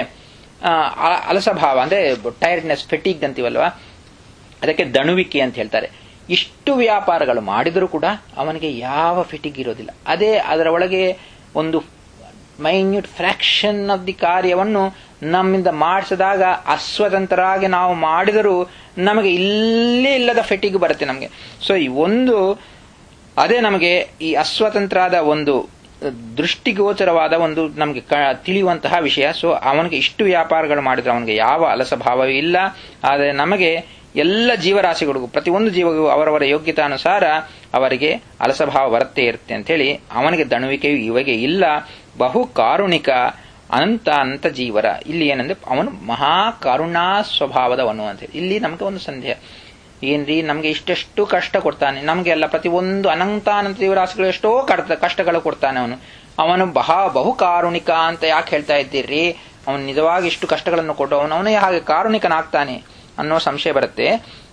ಅಲಸಭಾವ ಅಂದ್ರೆ ಟೈರ್ಡ್ನೆಸ್ ಫೆಟಿಗ್ ಅಂತೀವಲ್ವಾ ಅದಕ್ಕೆ ದಣುವಿಕೆ ಅಂತ ಹೇಳ್ತಾರೆ ಇಷ್ಟು ವ್ಯಾಪಾರಗಳು ಮಾಡಿದರೂ ಕೂಡ ಅವನಿಗೆ ಯಾವ ಫಿಟಿಗ್ ಇರೋದಿಲ್ಲ ಅದೇ ಅದರ ಒಳಗೆ ಒಂದು ಮೈನ್ಯೂಟ್ ಫ್ರಾಕ್ಷನ್ ಆಫ್ ದಿ ಕಾರ್ಯವನ್ನು ನಮ್ಮಿಂದ ಮಾಡಿಸಿದಾಗ ಅಸ್ವತಂತ್ರರಾಗಿ ನಾವು ಮಾಡಿದರೂ ನಮಗೆ ಇಲ್ಲೇ ಇಲ್ಲದ ಫೆಟಿಗ್ ಬರುತ್ತೆ ನಮಗೆ ಸೊ ಈ ಒಂದು ಅದೇ ನಮಗೆ ಈ ಅಸ್ವತಂತ್ರದ ಒಂದು ದೃಷ್ಟಿಗೋಚರವಾದ ಒಂದು ನಮಗೆ ತಿಳಿಯುವಂತಹ ವಿಷಯ ಸೊ ಅವನಿಗೆ ಇಷ್ಟು ವ್ಯಾಪಾರಗಳು ಮಾಡಿದ್ರೆ ಅವನಿಗೆ ಯಾವ ಅಲಸಭಾವವೂ ಇಲ್ಲ ಆದರೆ ನಮಗೆ ಎಲ್ಲ ಜೀವರಾಶಿಗಳಿಗೂ ಪ್ರತಿಯೊಂದು ಜೀವಗೂ ಅವರವರ ಯೋಗ್ಯತಾನುಸಾರ ಅವರಿಗೆ ಅಲಸಭಾವ ಬರುತ್ತೆ ಇರುತ್ತೆ ಅಂತ ಹೇಳಿ ಅವನಿಗೆ ದಣುವಿಕೆಯು ಇವಾಗೆ ಇಲ್ಲ ಬಹು ಕಾರುಣಿಕ ಅನಂತ ಅನಂತ ಜೀವರ ಇಲ್ಲಿ ಏನಂದ್ರೆ ಅವನು ಮಹಾ ಕರುಣಾ ಸ್ವಭಾವದವನು ಅಂತ ಹೇಳಿ ಇಲ್ಲಿ ನಮಗೆ ಒಂದು ಸಂದೇಹ ಏನ್ರಿ ನಮ್ಗೆ ಇಷ್ಟೆಷ್ಟು ಕಷ್ಟ ಕೊಡ್ತಾನೆ ನಮ್ಗೆಲ್ಲ ಪ್ರತಿಯೊಂದು ಅನಂತಾನಂತ ಜೀವರಾಶಿಗಳು ಎಷ್ಟೋ ಕಷ್ಟ ಕಷ್ಟಗಳು ಕೊಡ್ತಾನೆ ಅವನು ಅವನು ಬಹ ಬಹು ಕಾರುಣಿಕ ಅಂತ ಯಾಕೆ ಹೇಳ್ತಾ ಇದ್ದೀರಿ ಅವನು ನಿಜವಾಗಿ ಇಷ್ಟು ಕಷ್ಟಗಳನ್ನು ಕೊಟ್ಟು ಅವನು ಅವನೇ ಹಾಗೆ ಕಾರುಣಿಕನಾಗ್ತಾನೆ ಅನ್ನೋ ಸಂಶಯ ಬರುತ್ತೆ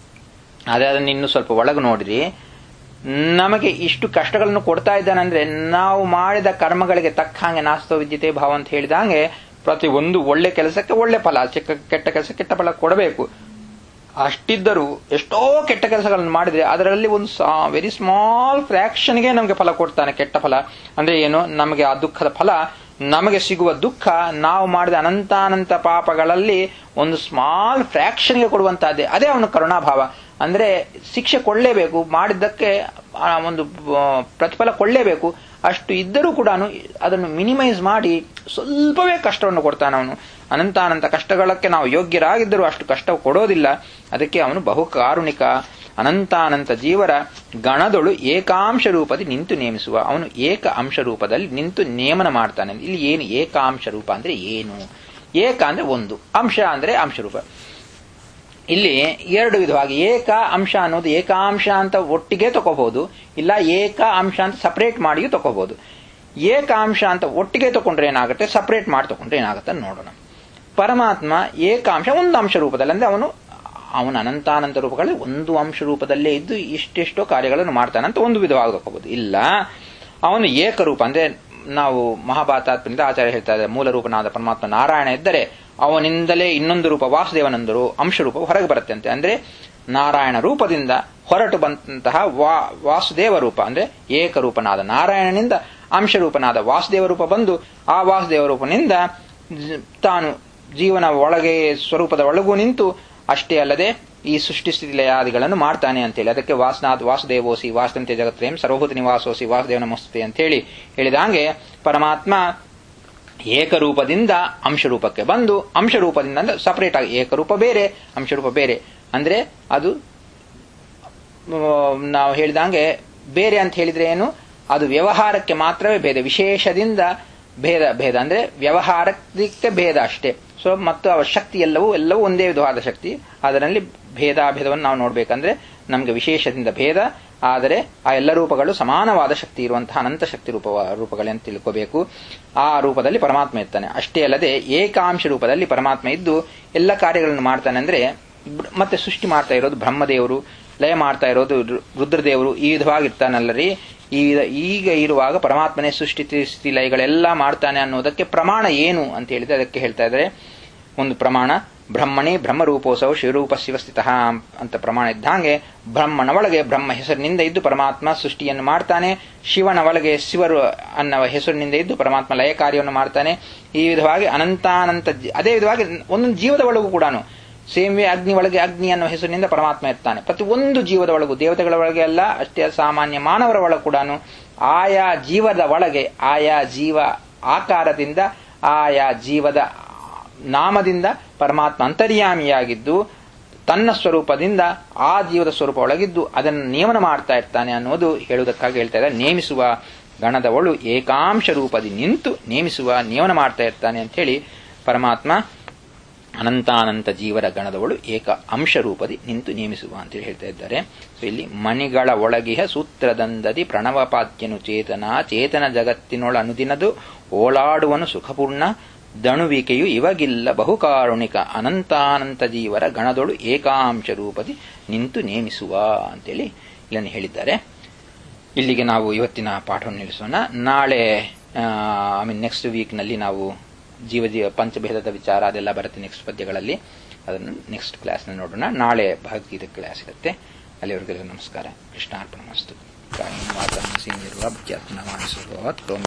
ಅದೇ ಅದನ್ನು ಇನ್ನು ಸ್ವಲ್ಪ ಒಳಗೆ ನೋಡಿರಿ ನಮಗೆ ಇಷ್ಟು ಕಷ್ಟಗಳನ್ನು ಕೊಡ್ತಾ ಇದ್ದಾನಂದ್ರೆ ನಾವು ಮಾಡಿದ ಕರ್ಮಗಳಿಗೆ ತಕ್ಕ ಹಾಗೆ ನಾಸ್ತ ವಿದ್ಯತೆ ಭಾವ ಅಂತ ಹೇಳಿದಂಗೆ ಪ್ರತಿ ಒಂದು ಒಳ್ಳೆ ಕೆಲಸಕ್ಕೆ ಒಳ್ಳೆ ಫಲ ಚಿಕ್ಕ ಕೆಟ್ಟ ಕೆಲಸ ಕೆಟ್ಟ ಫಲ ಕೊಡಬೇಕು ಅಷ್ಟಿದ್ದರೂ ಎಷ್ಟೋ ಕೆಟ್ಟ ಕೆಲಸಗಳನ್ನು ಮಾಡಿದ್ರೆ ಅದರಲ್ಲಿ ಒಂದು ವೆರಿ ಸ್ಮಾಲ್ ಫ್ರಾಕ್ಷನ್ಗೆ ನಮಗೆ ಫಲ ಕೊಡ್ತಾನೆ ಕೆಟ್ಟ ಫಲ ಅಂದ್ರೆ ಏನು ನಮಗೆ ಆ ದುಃಖದ ಫಲ ನಮಗೆ ಸಿಗುವ ದುಃಖ ನಾವು ಮಾಡಿದ ಅನಂತಾನಂತ ಪಾಪಗಳಲ್ಲಿ ಒಂದು ಸ್ಮಾಲ್ ಫ್ರಾಕ್ಷನ್ಗೆ ಕೊಡುವಂತಹದ್ದೇ ಅದೇ ಅವನು ಕರುಣಾಭಾವ ಅಂದ್ರೆ ಶಿಕ್ಷೆ ಕೊಳ್ಳೇಬೇಕು ಮಾಡಿದ್ದಕ್ಕೆ ಒಂದು ಪ್ರತಿಫಲ ಕೊಳ್ಳೇಬೇಕು ಅಷ್ಟು ಇದ್ದರೂ ಕೂಡ ಅದನ್ನು ಮಿನಿಮೈಸ್ ಮಾಡಿ ಸ್ವಲ್ಪವೇ ಕಷ್ಟವನ್ನು ಕೊಡ್ತಾನೆ ಅವನು ಅನಂತಾನಂತ ಕಷ್ಟಗಳಕ್ಕೆ ನಾವು ಯೋಗ್ಯರಾಗಿದ್ದರೂ ಅಷ್ಟು ಕಷ್ಟ ಕೊಡೋದಿಲ್ಲ ಅದಕ್ಕೆ ಅವನು ಬಹು ಕಾರುಣಿಕ ಅನಂತಾನಂತ ಜೀವರ ಗಣದೊಳು ಏಕಾಂಶ ರೂಪದಿ ನಿಂತು ನೇಮಿಸುವ ಅವನು ಏಕ ಅಂಶ ರೂಪದಲ್ಲಿ ನಿಂತು ನೇಮನ ಮಾಡ್ತಾನೆ ಇಲ್ಲಿ ಏನು ಏಕಾಂಶ ರೂಪ ಅಂದ್ರೆ ಏನು ಏಕ ಅಂದ್ರೆ ಒಂದು ಅಂಶ ಅಂದ್ರೆ ಅಂಶ ರೂಪ ಇಲ್ಲಿ ಎರಡು ವಿಧವಾಗಿ ಏಕ ಅಂಶ ಅನ್ನೋದು ಏಕಾಂಶ ಅಂತ ಒಟ್ಟಿಗೆ ತಗೋಬಹುದು ಇಲ್ಲ ಏಕ ಅಂಶ ಅಂತ ಸಪರೇಟ್ ಮಾಡಿಯೂ ತಗೋಬಹುದು ಏಕಾಂಶ ಅಂತ ಒಟ್ಟಿಗೆ ತಗೊಂಡ್ರೆ ಏನಾಗುತ್ತೆ ಸಪರೇಟ್ ಮಾಡಿ ತಗೊಂಡ್ರೆ ಏನಾಗುತ್ತೆ ನೋಡೋಣ ಪರಮಾತ್ಮ ಏಕಾಂಶ ಒಂದು ಅಂಶ ರೂಪದಲ್ಲಿ ಅಂದ್ರೆ ಅವನು ಅವನ ಅನಂತಾನಂತ ರೂಪಗಳು ಒಂದು ಅಂಶ ರೂಪದಲ್ಲೇ ಇದ್ದು ಇಷ್ಟೆಷ್ಟೋ ಕಾರ್ಯಗಳನ್ನು ಮಾಡ್ತಾನಂತ ಒಂದು ವಿಧವಾಗಬಹುದು ಇಲ್ಲ ಅವನು ಏಕರೂಪ ಅಂದ್ರೆ ನಾವು ಮಹಾಭಾರತಾತ್ಮದಿಂದ ಆಚಾರ್ಯ ಹೇಳ್ತಾ ಇದ್ದಾರೆ ಮೂಲ ರೂಪನಾದ ಪರಮಾತ್ಮ ನಾರಾಯಣ ಇದ್ದರೆ ಅವನಿಂದಲೇ ಇನ್ನೊಂದು ರೂಪ ವಾಸುದೇವನೊಂದು ಅಂಶ ರೂಪ ಹೊರಗೆ ಬರುತ್ತೆ ಅಂತೆ ಅಂದ್ರೆ ನಾರಾಯಣ ರೂಪದಿಂದ ಹೊರಟು ಬಂದಂತಹ ವಾ ವಾಸುದೇವ ರೂಪ ಅಂದ್ರೆ ಏಕರೂಪನಾದ ನಾರಾಯಣನಿಂದ ಅಂಶರೂಪನಾದ ವಾಸುದೇವ ರೂಪ ಬಂದು ಆ ವಾಸುದೇವ ರೂಪನಿಂದ ತಾನು ಜೀವನ ಒಳಗೆ ಸ್ವರೂಪದ ಒಳಗೂ ನಿಂತು ಅಷ್ಟೇ ಅಲ್ಲದೆ ಈ ಸೃಷ್ಟಿ ಸ್ಥಿತಿ ಲಯಾದಿಗಳನ್ನು ಮಾಡ್ತಾನೆ ಅಂತೇಳಿ ಅದಕ್ಕೆ ವಾಸನಾಥ್ ವಾಸುದೇವೋಸಿ ವಾಸಂತೆ ಜಗತ್ರೇಂ ಸರ್ವಭೂತ ನಿವಾಸೋಸಿ ವಾಸುದೇವ ನಮಸ್ತೆ ಅಂತೇಳಿ ಹೇಳಿದಂಗೆ ಪರಮಾತ್ಮ ಏಕರೂಪದಿಂದ ಅಂಶರೂಪಕ್ಕೆ ಬಂದು ಅಂಶರೂಪದಿಂದ ಅಂದ್ರೆ ಸಪರೇಟ್ ಆಗಿ ಏಕರೂಪ ಬೇರೆ ಅಂಶರೂಪ ಬೇರೆ ಅಂದ್ರೆ ಅದು ನಾವು ಹೇಳಿದಂಗೆ ಬೇರೆ ಅಂತ ಹೇಳಿದ್ರೆ ಏನು ಅದು ವ್ಯವಹಾರಕ್ಕೆ ಮಾತ್ರವೇ ಭೇದ ವಿಶೇಷದಿಂದ ಭೇದ ಭೇದ ಅಂದ್ರೆ ವ್ಯವಹಾರಕ್ಕೆ ಭೇದ ಅಷ್ಟೇ ಸೊ ಮತ್ತು ಅವರ ಶಕ್ತಿ ಎಲ್ಲವೂ ಎಲ್ಲವೂ ಒಂದೇ ವಿಧವಾದ ಶಕ್ತಿ ಅದರಲ್ಲಿ ಭೇದಾಭೇದವನ್ನು ನಾವು ನೋಡ್ಬೇಕಂದ್ರೆ ನಮಗೆ ವಿಶೇಷದಿಂದ ಭೇದ ಆದರೆ ಆ ಎಲ್ಲ ರೂಪಗಳು ಸಮಾನವಾದ ಶಕ್ತಿ ಇರುವಂತಹ ಅನಂತ ಶಕ್ತಿ ರೂಪ ರೂಪಗಳೆಂದು ತಿಳ್ಕೋಬೇಕು ಆ ರೂಪದಲ್ಲಿ ಪರಮಾತ್ಮ ಇರ್ತಾನೆ ಅಷ್ಟೇ ಅಲ್ಲದೆ ಏಕಾಂಶ ರೂಪದಲ್ಲಿ ಪರಮಾತ್ಮ ಇದ್ದು ಎಲ್ಲ ಕಾರ್ಯಗಳನ್ನು ಮಾಡ್ತಾನೆ ಅಂದ್ರೆ ಮತ್ತೆ ಸೃಷ್ಟಿ ಮಾಡ್ತಾ ಇರೋದು ಬ್ರಹ್ಮದೇವರು ಲಯ ಮಾಡ್ತಾ ಇರೋದು ರುದ್ರದೇವರು ಈ ವಿಧವಾಗಿರ್ತಾನಲ್ಲರಿ ಈ ಈಗ ಇರುವಾಗ ಪರಮಾತ್ಮನೇ ಸೃಷ್ಟಿ ಸ್ಥಿತಿ ಲಯಗಳೆಲ್ಲ ಮಾಡ್ತಾನೆ ಅನ್ನೋದಕ್ಕೆ ಪ್ರಮಾಣ ಏನು ಅಂತ ಹೇಳಿದ್ರೆ ಅದಕ್ಕೆ ಹೇಳ್ತಾ ಇದ್ದಾರೆ ಒಂದು ಪ್ರಮಾಣ ಬ್ರಹ್ಮಣೇ ಬ್ರಹ್ಮರೂಪೋತ್ಸವ ಶಿವರೂಪ ಶಿವಸ್ಥಿತ ಅಂತ ಪ್ರಮಾಣ ಇದ್ದಂಗೆ ಬ್ರಹ್ಮನ ಒಳಗೆ ಬ್ರಹ್ಮ ಹೆಸರಿನಿಂದ ಇದ್ದು ಪರಮಾತ್ಮ ಸೃಷ್ಟಿಯನ್ನು ಮಾಡ್ತಾನೆ ಶಿವನ ಒಳಗೆ ಶಿವರು ಅನ್ನುವ ಹೆಸರಿನಿಂದ ಇದ್ದು ಪರಮಾತ್ಮ ಲಯ ಕಾರ್ಯವನ್ನು ಮಾಡ್ತಾನೆ ಈ ವಿಧವಾಗಿ ಅನಂತಾನಂತ ಅದೇ ವಿಧವಾಗಿ ಒಂದೊಂದು ಜೀವದ ಒಳಗೂ ಕೂಡ ಸೇಮ್ ವೇ ಅಗ್ನಿ ಒಳಗೆ ಅಗ್ನಿ ಅನ್ನೋ ಹೆಸರಿನಿಂದ ಪರಮಾತ್ಮ ಇರ್ತಾನೆ ಪ್ರತಿ ಒಂದು ಜೀವದ ಒಳಗೂ ದೇವತೆಗಳ ಒಳಗೆ ಅಲ್ಲ ಅಷ್ಟೇ ಸಾಮಾನ್ಯ ಮಾನವರ ಒಳಗೆ ಕೂಡ ಆಯಾ ಜೀವದ ಒಳಗೆ ಆಯಾ ಜೀವ ಆಕಾರದಿಂದ ಆಯಾ ಜೀವದ ನಾಮದಿಂದ ಪರಮಾತ್ಮ ಅಂತರ್ಯಾಮಿಯಾಗಿದ್ದು ತನ್ನ ಸ್ವರೂಪದಿಂದ ಆ ಜೀವದ ಸ್ವರೂಪ ಒಳಗಿದ್ದು ಅದನ್ನು ನಿಯಮನ ಮಾಡ್ತಾ ಇರ್ತಾನೆ ಅನ್ನೋದು ಹೇಳುವುದಕ್ಕಾಗಿ ಹೇಳ್ತಾ ಇದ್ದಾರೆ ನೇಮಿಸುವ ಗಣದವಳು ಏಕಾಂಶ ರೂಪದಿ ನಿಂತು ನೇಮಿಸುವ ನಿಯಮನ ಮಾಡ್ತಾ ಇರ್ತಾನೆ ಅಂತ ಹೇಳಿ ಪರಮಾತ್ಮ ಅನಂತಾನಂತ ಜೀವರ ಗಣದವಳು ಏಕ ಅಂಶ ರೂಪದಿ ನಿಂತು ನೇಮಿಸುವ ಅಂತೇಳಿ ಹೇಳ್ತಾ ಇದ್ದಾರೆ ಸೊ ಇಲ್ಲಿ ಮಣಿಗಳ ಒಳಗಿಹ ಸೂತ್ರದಂದದಿ ಪ್ರಣವಪಾತ್ಯನು ಚೇತನ ಚೇತನ ಜಗತ್ತಿನೊಳ ಅನುದಿನದು ಓಲಾಡುವನು ಸುಖಪೂರ್ಣ ದಣುವಿಕೆಯು ಇವಗಿಲ್ಲ ಬಹುಕಾರುಣಿಕ ಅನಂತಾನಂತ ಜೀವರ ಗಣದೊಳು ಏಕಾಂಶ ರೂಪದಿ ನಿಂತು ನೇಮಿಸುವ ಅಂತೇಳಿ ಇಲ್ಲನ್ನು ಹೇಳಿದ್ದಾರೆ ಇಲ್ಲಿಗೆ ನಾವು ಇವತ್ತಿನ ಪಾಠವನ್ನು ನಿಲ್ಲಿಸೋಣ ನಾಳೆ ಐ ಮೀನ್ ನೆಕ್ಸ್ಟ್ ವೀಕ್ನಲ್ಲಿ ನಾವು ಜೀವ ಜೀವ ಪಂಚಭೇದದ ವಿಚಾರ ಅದೆಲ್ಲ ಬರುತ್ತೆ ನೆಕ್ಸ್ಟ್ ಪದ್ಯಗಳಲ್ಲಿ ಅದನ್ನು ನೆಕ್ಸ್ಟ್ ಕ್ಲಾಸ್ನ ನೋಡೋಣ ನಾಳೆ ಭಗವದ್ಗೀತೆ ಕ್ಲಾಸ್ ಇರುತ್ತೆ ಅಲ್ಲಿವರೆಗೂ ನಮಸ್ಕಾರ ಕೃಷ್ಣಾರ್ಪಣ ಮಸ್ತು ಕಾಯಿನ ಮಾತನ್ನು ಸಿಂಗಿರುವ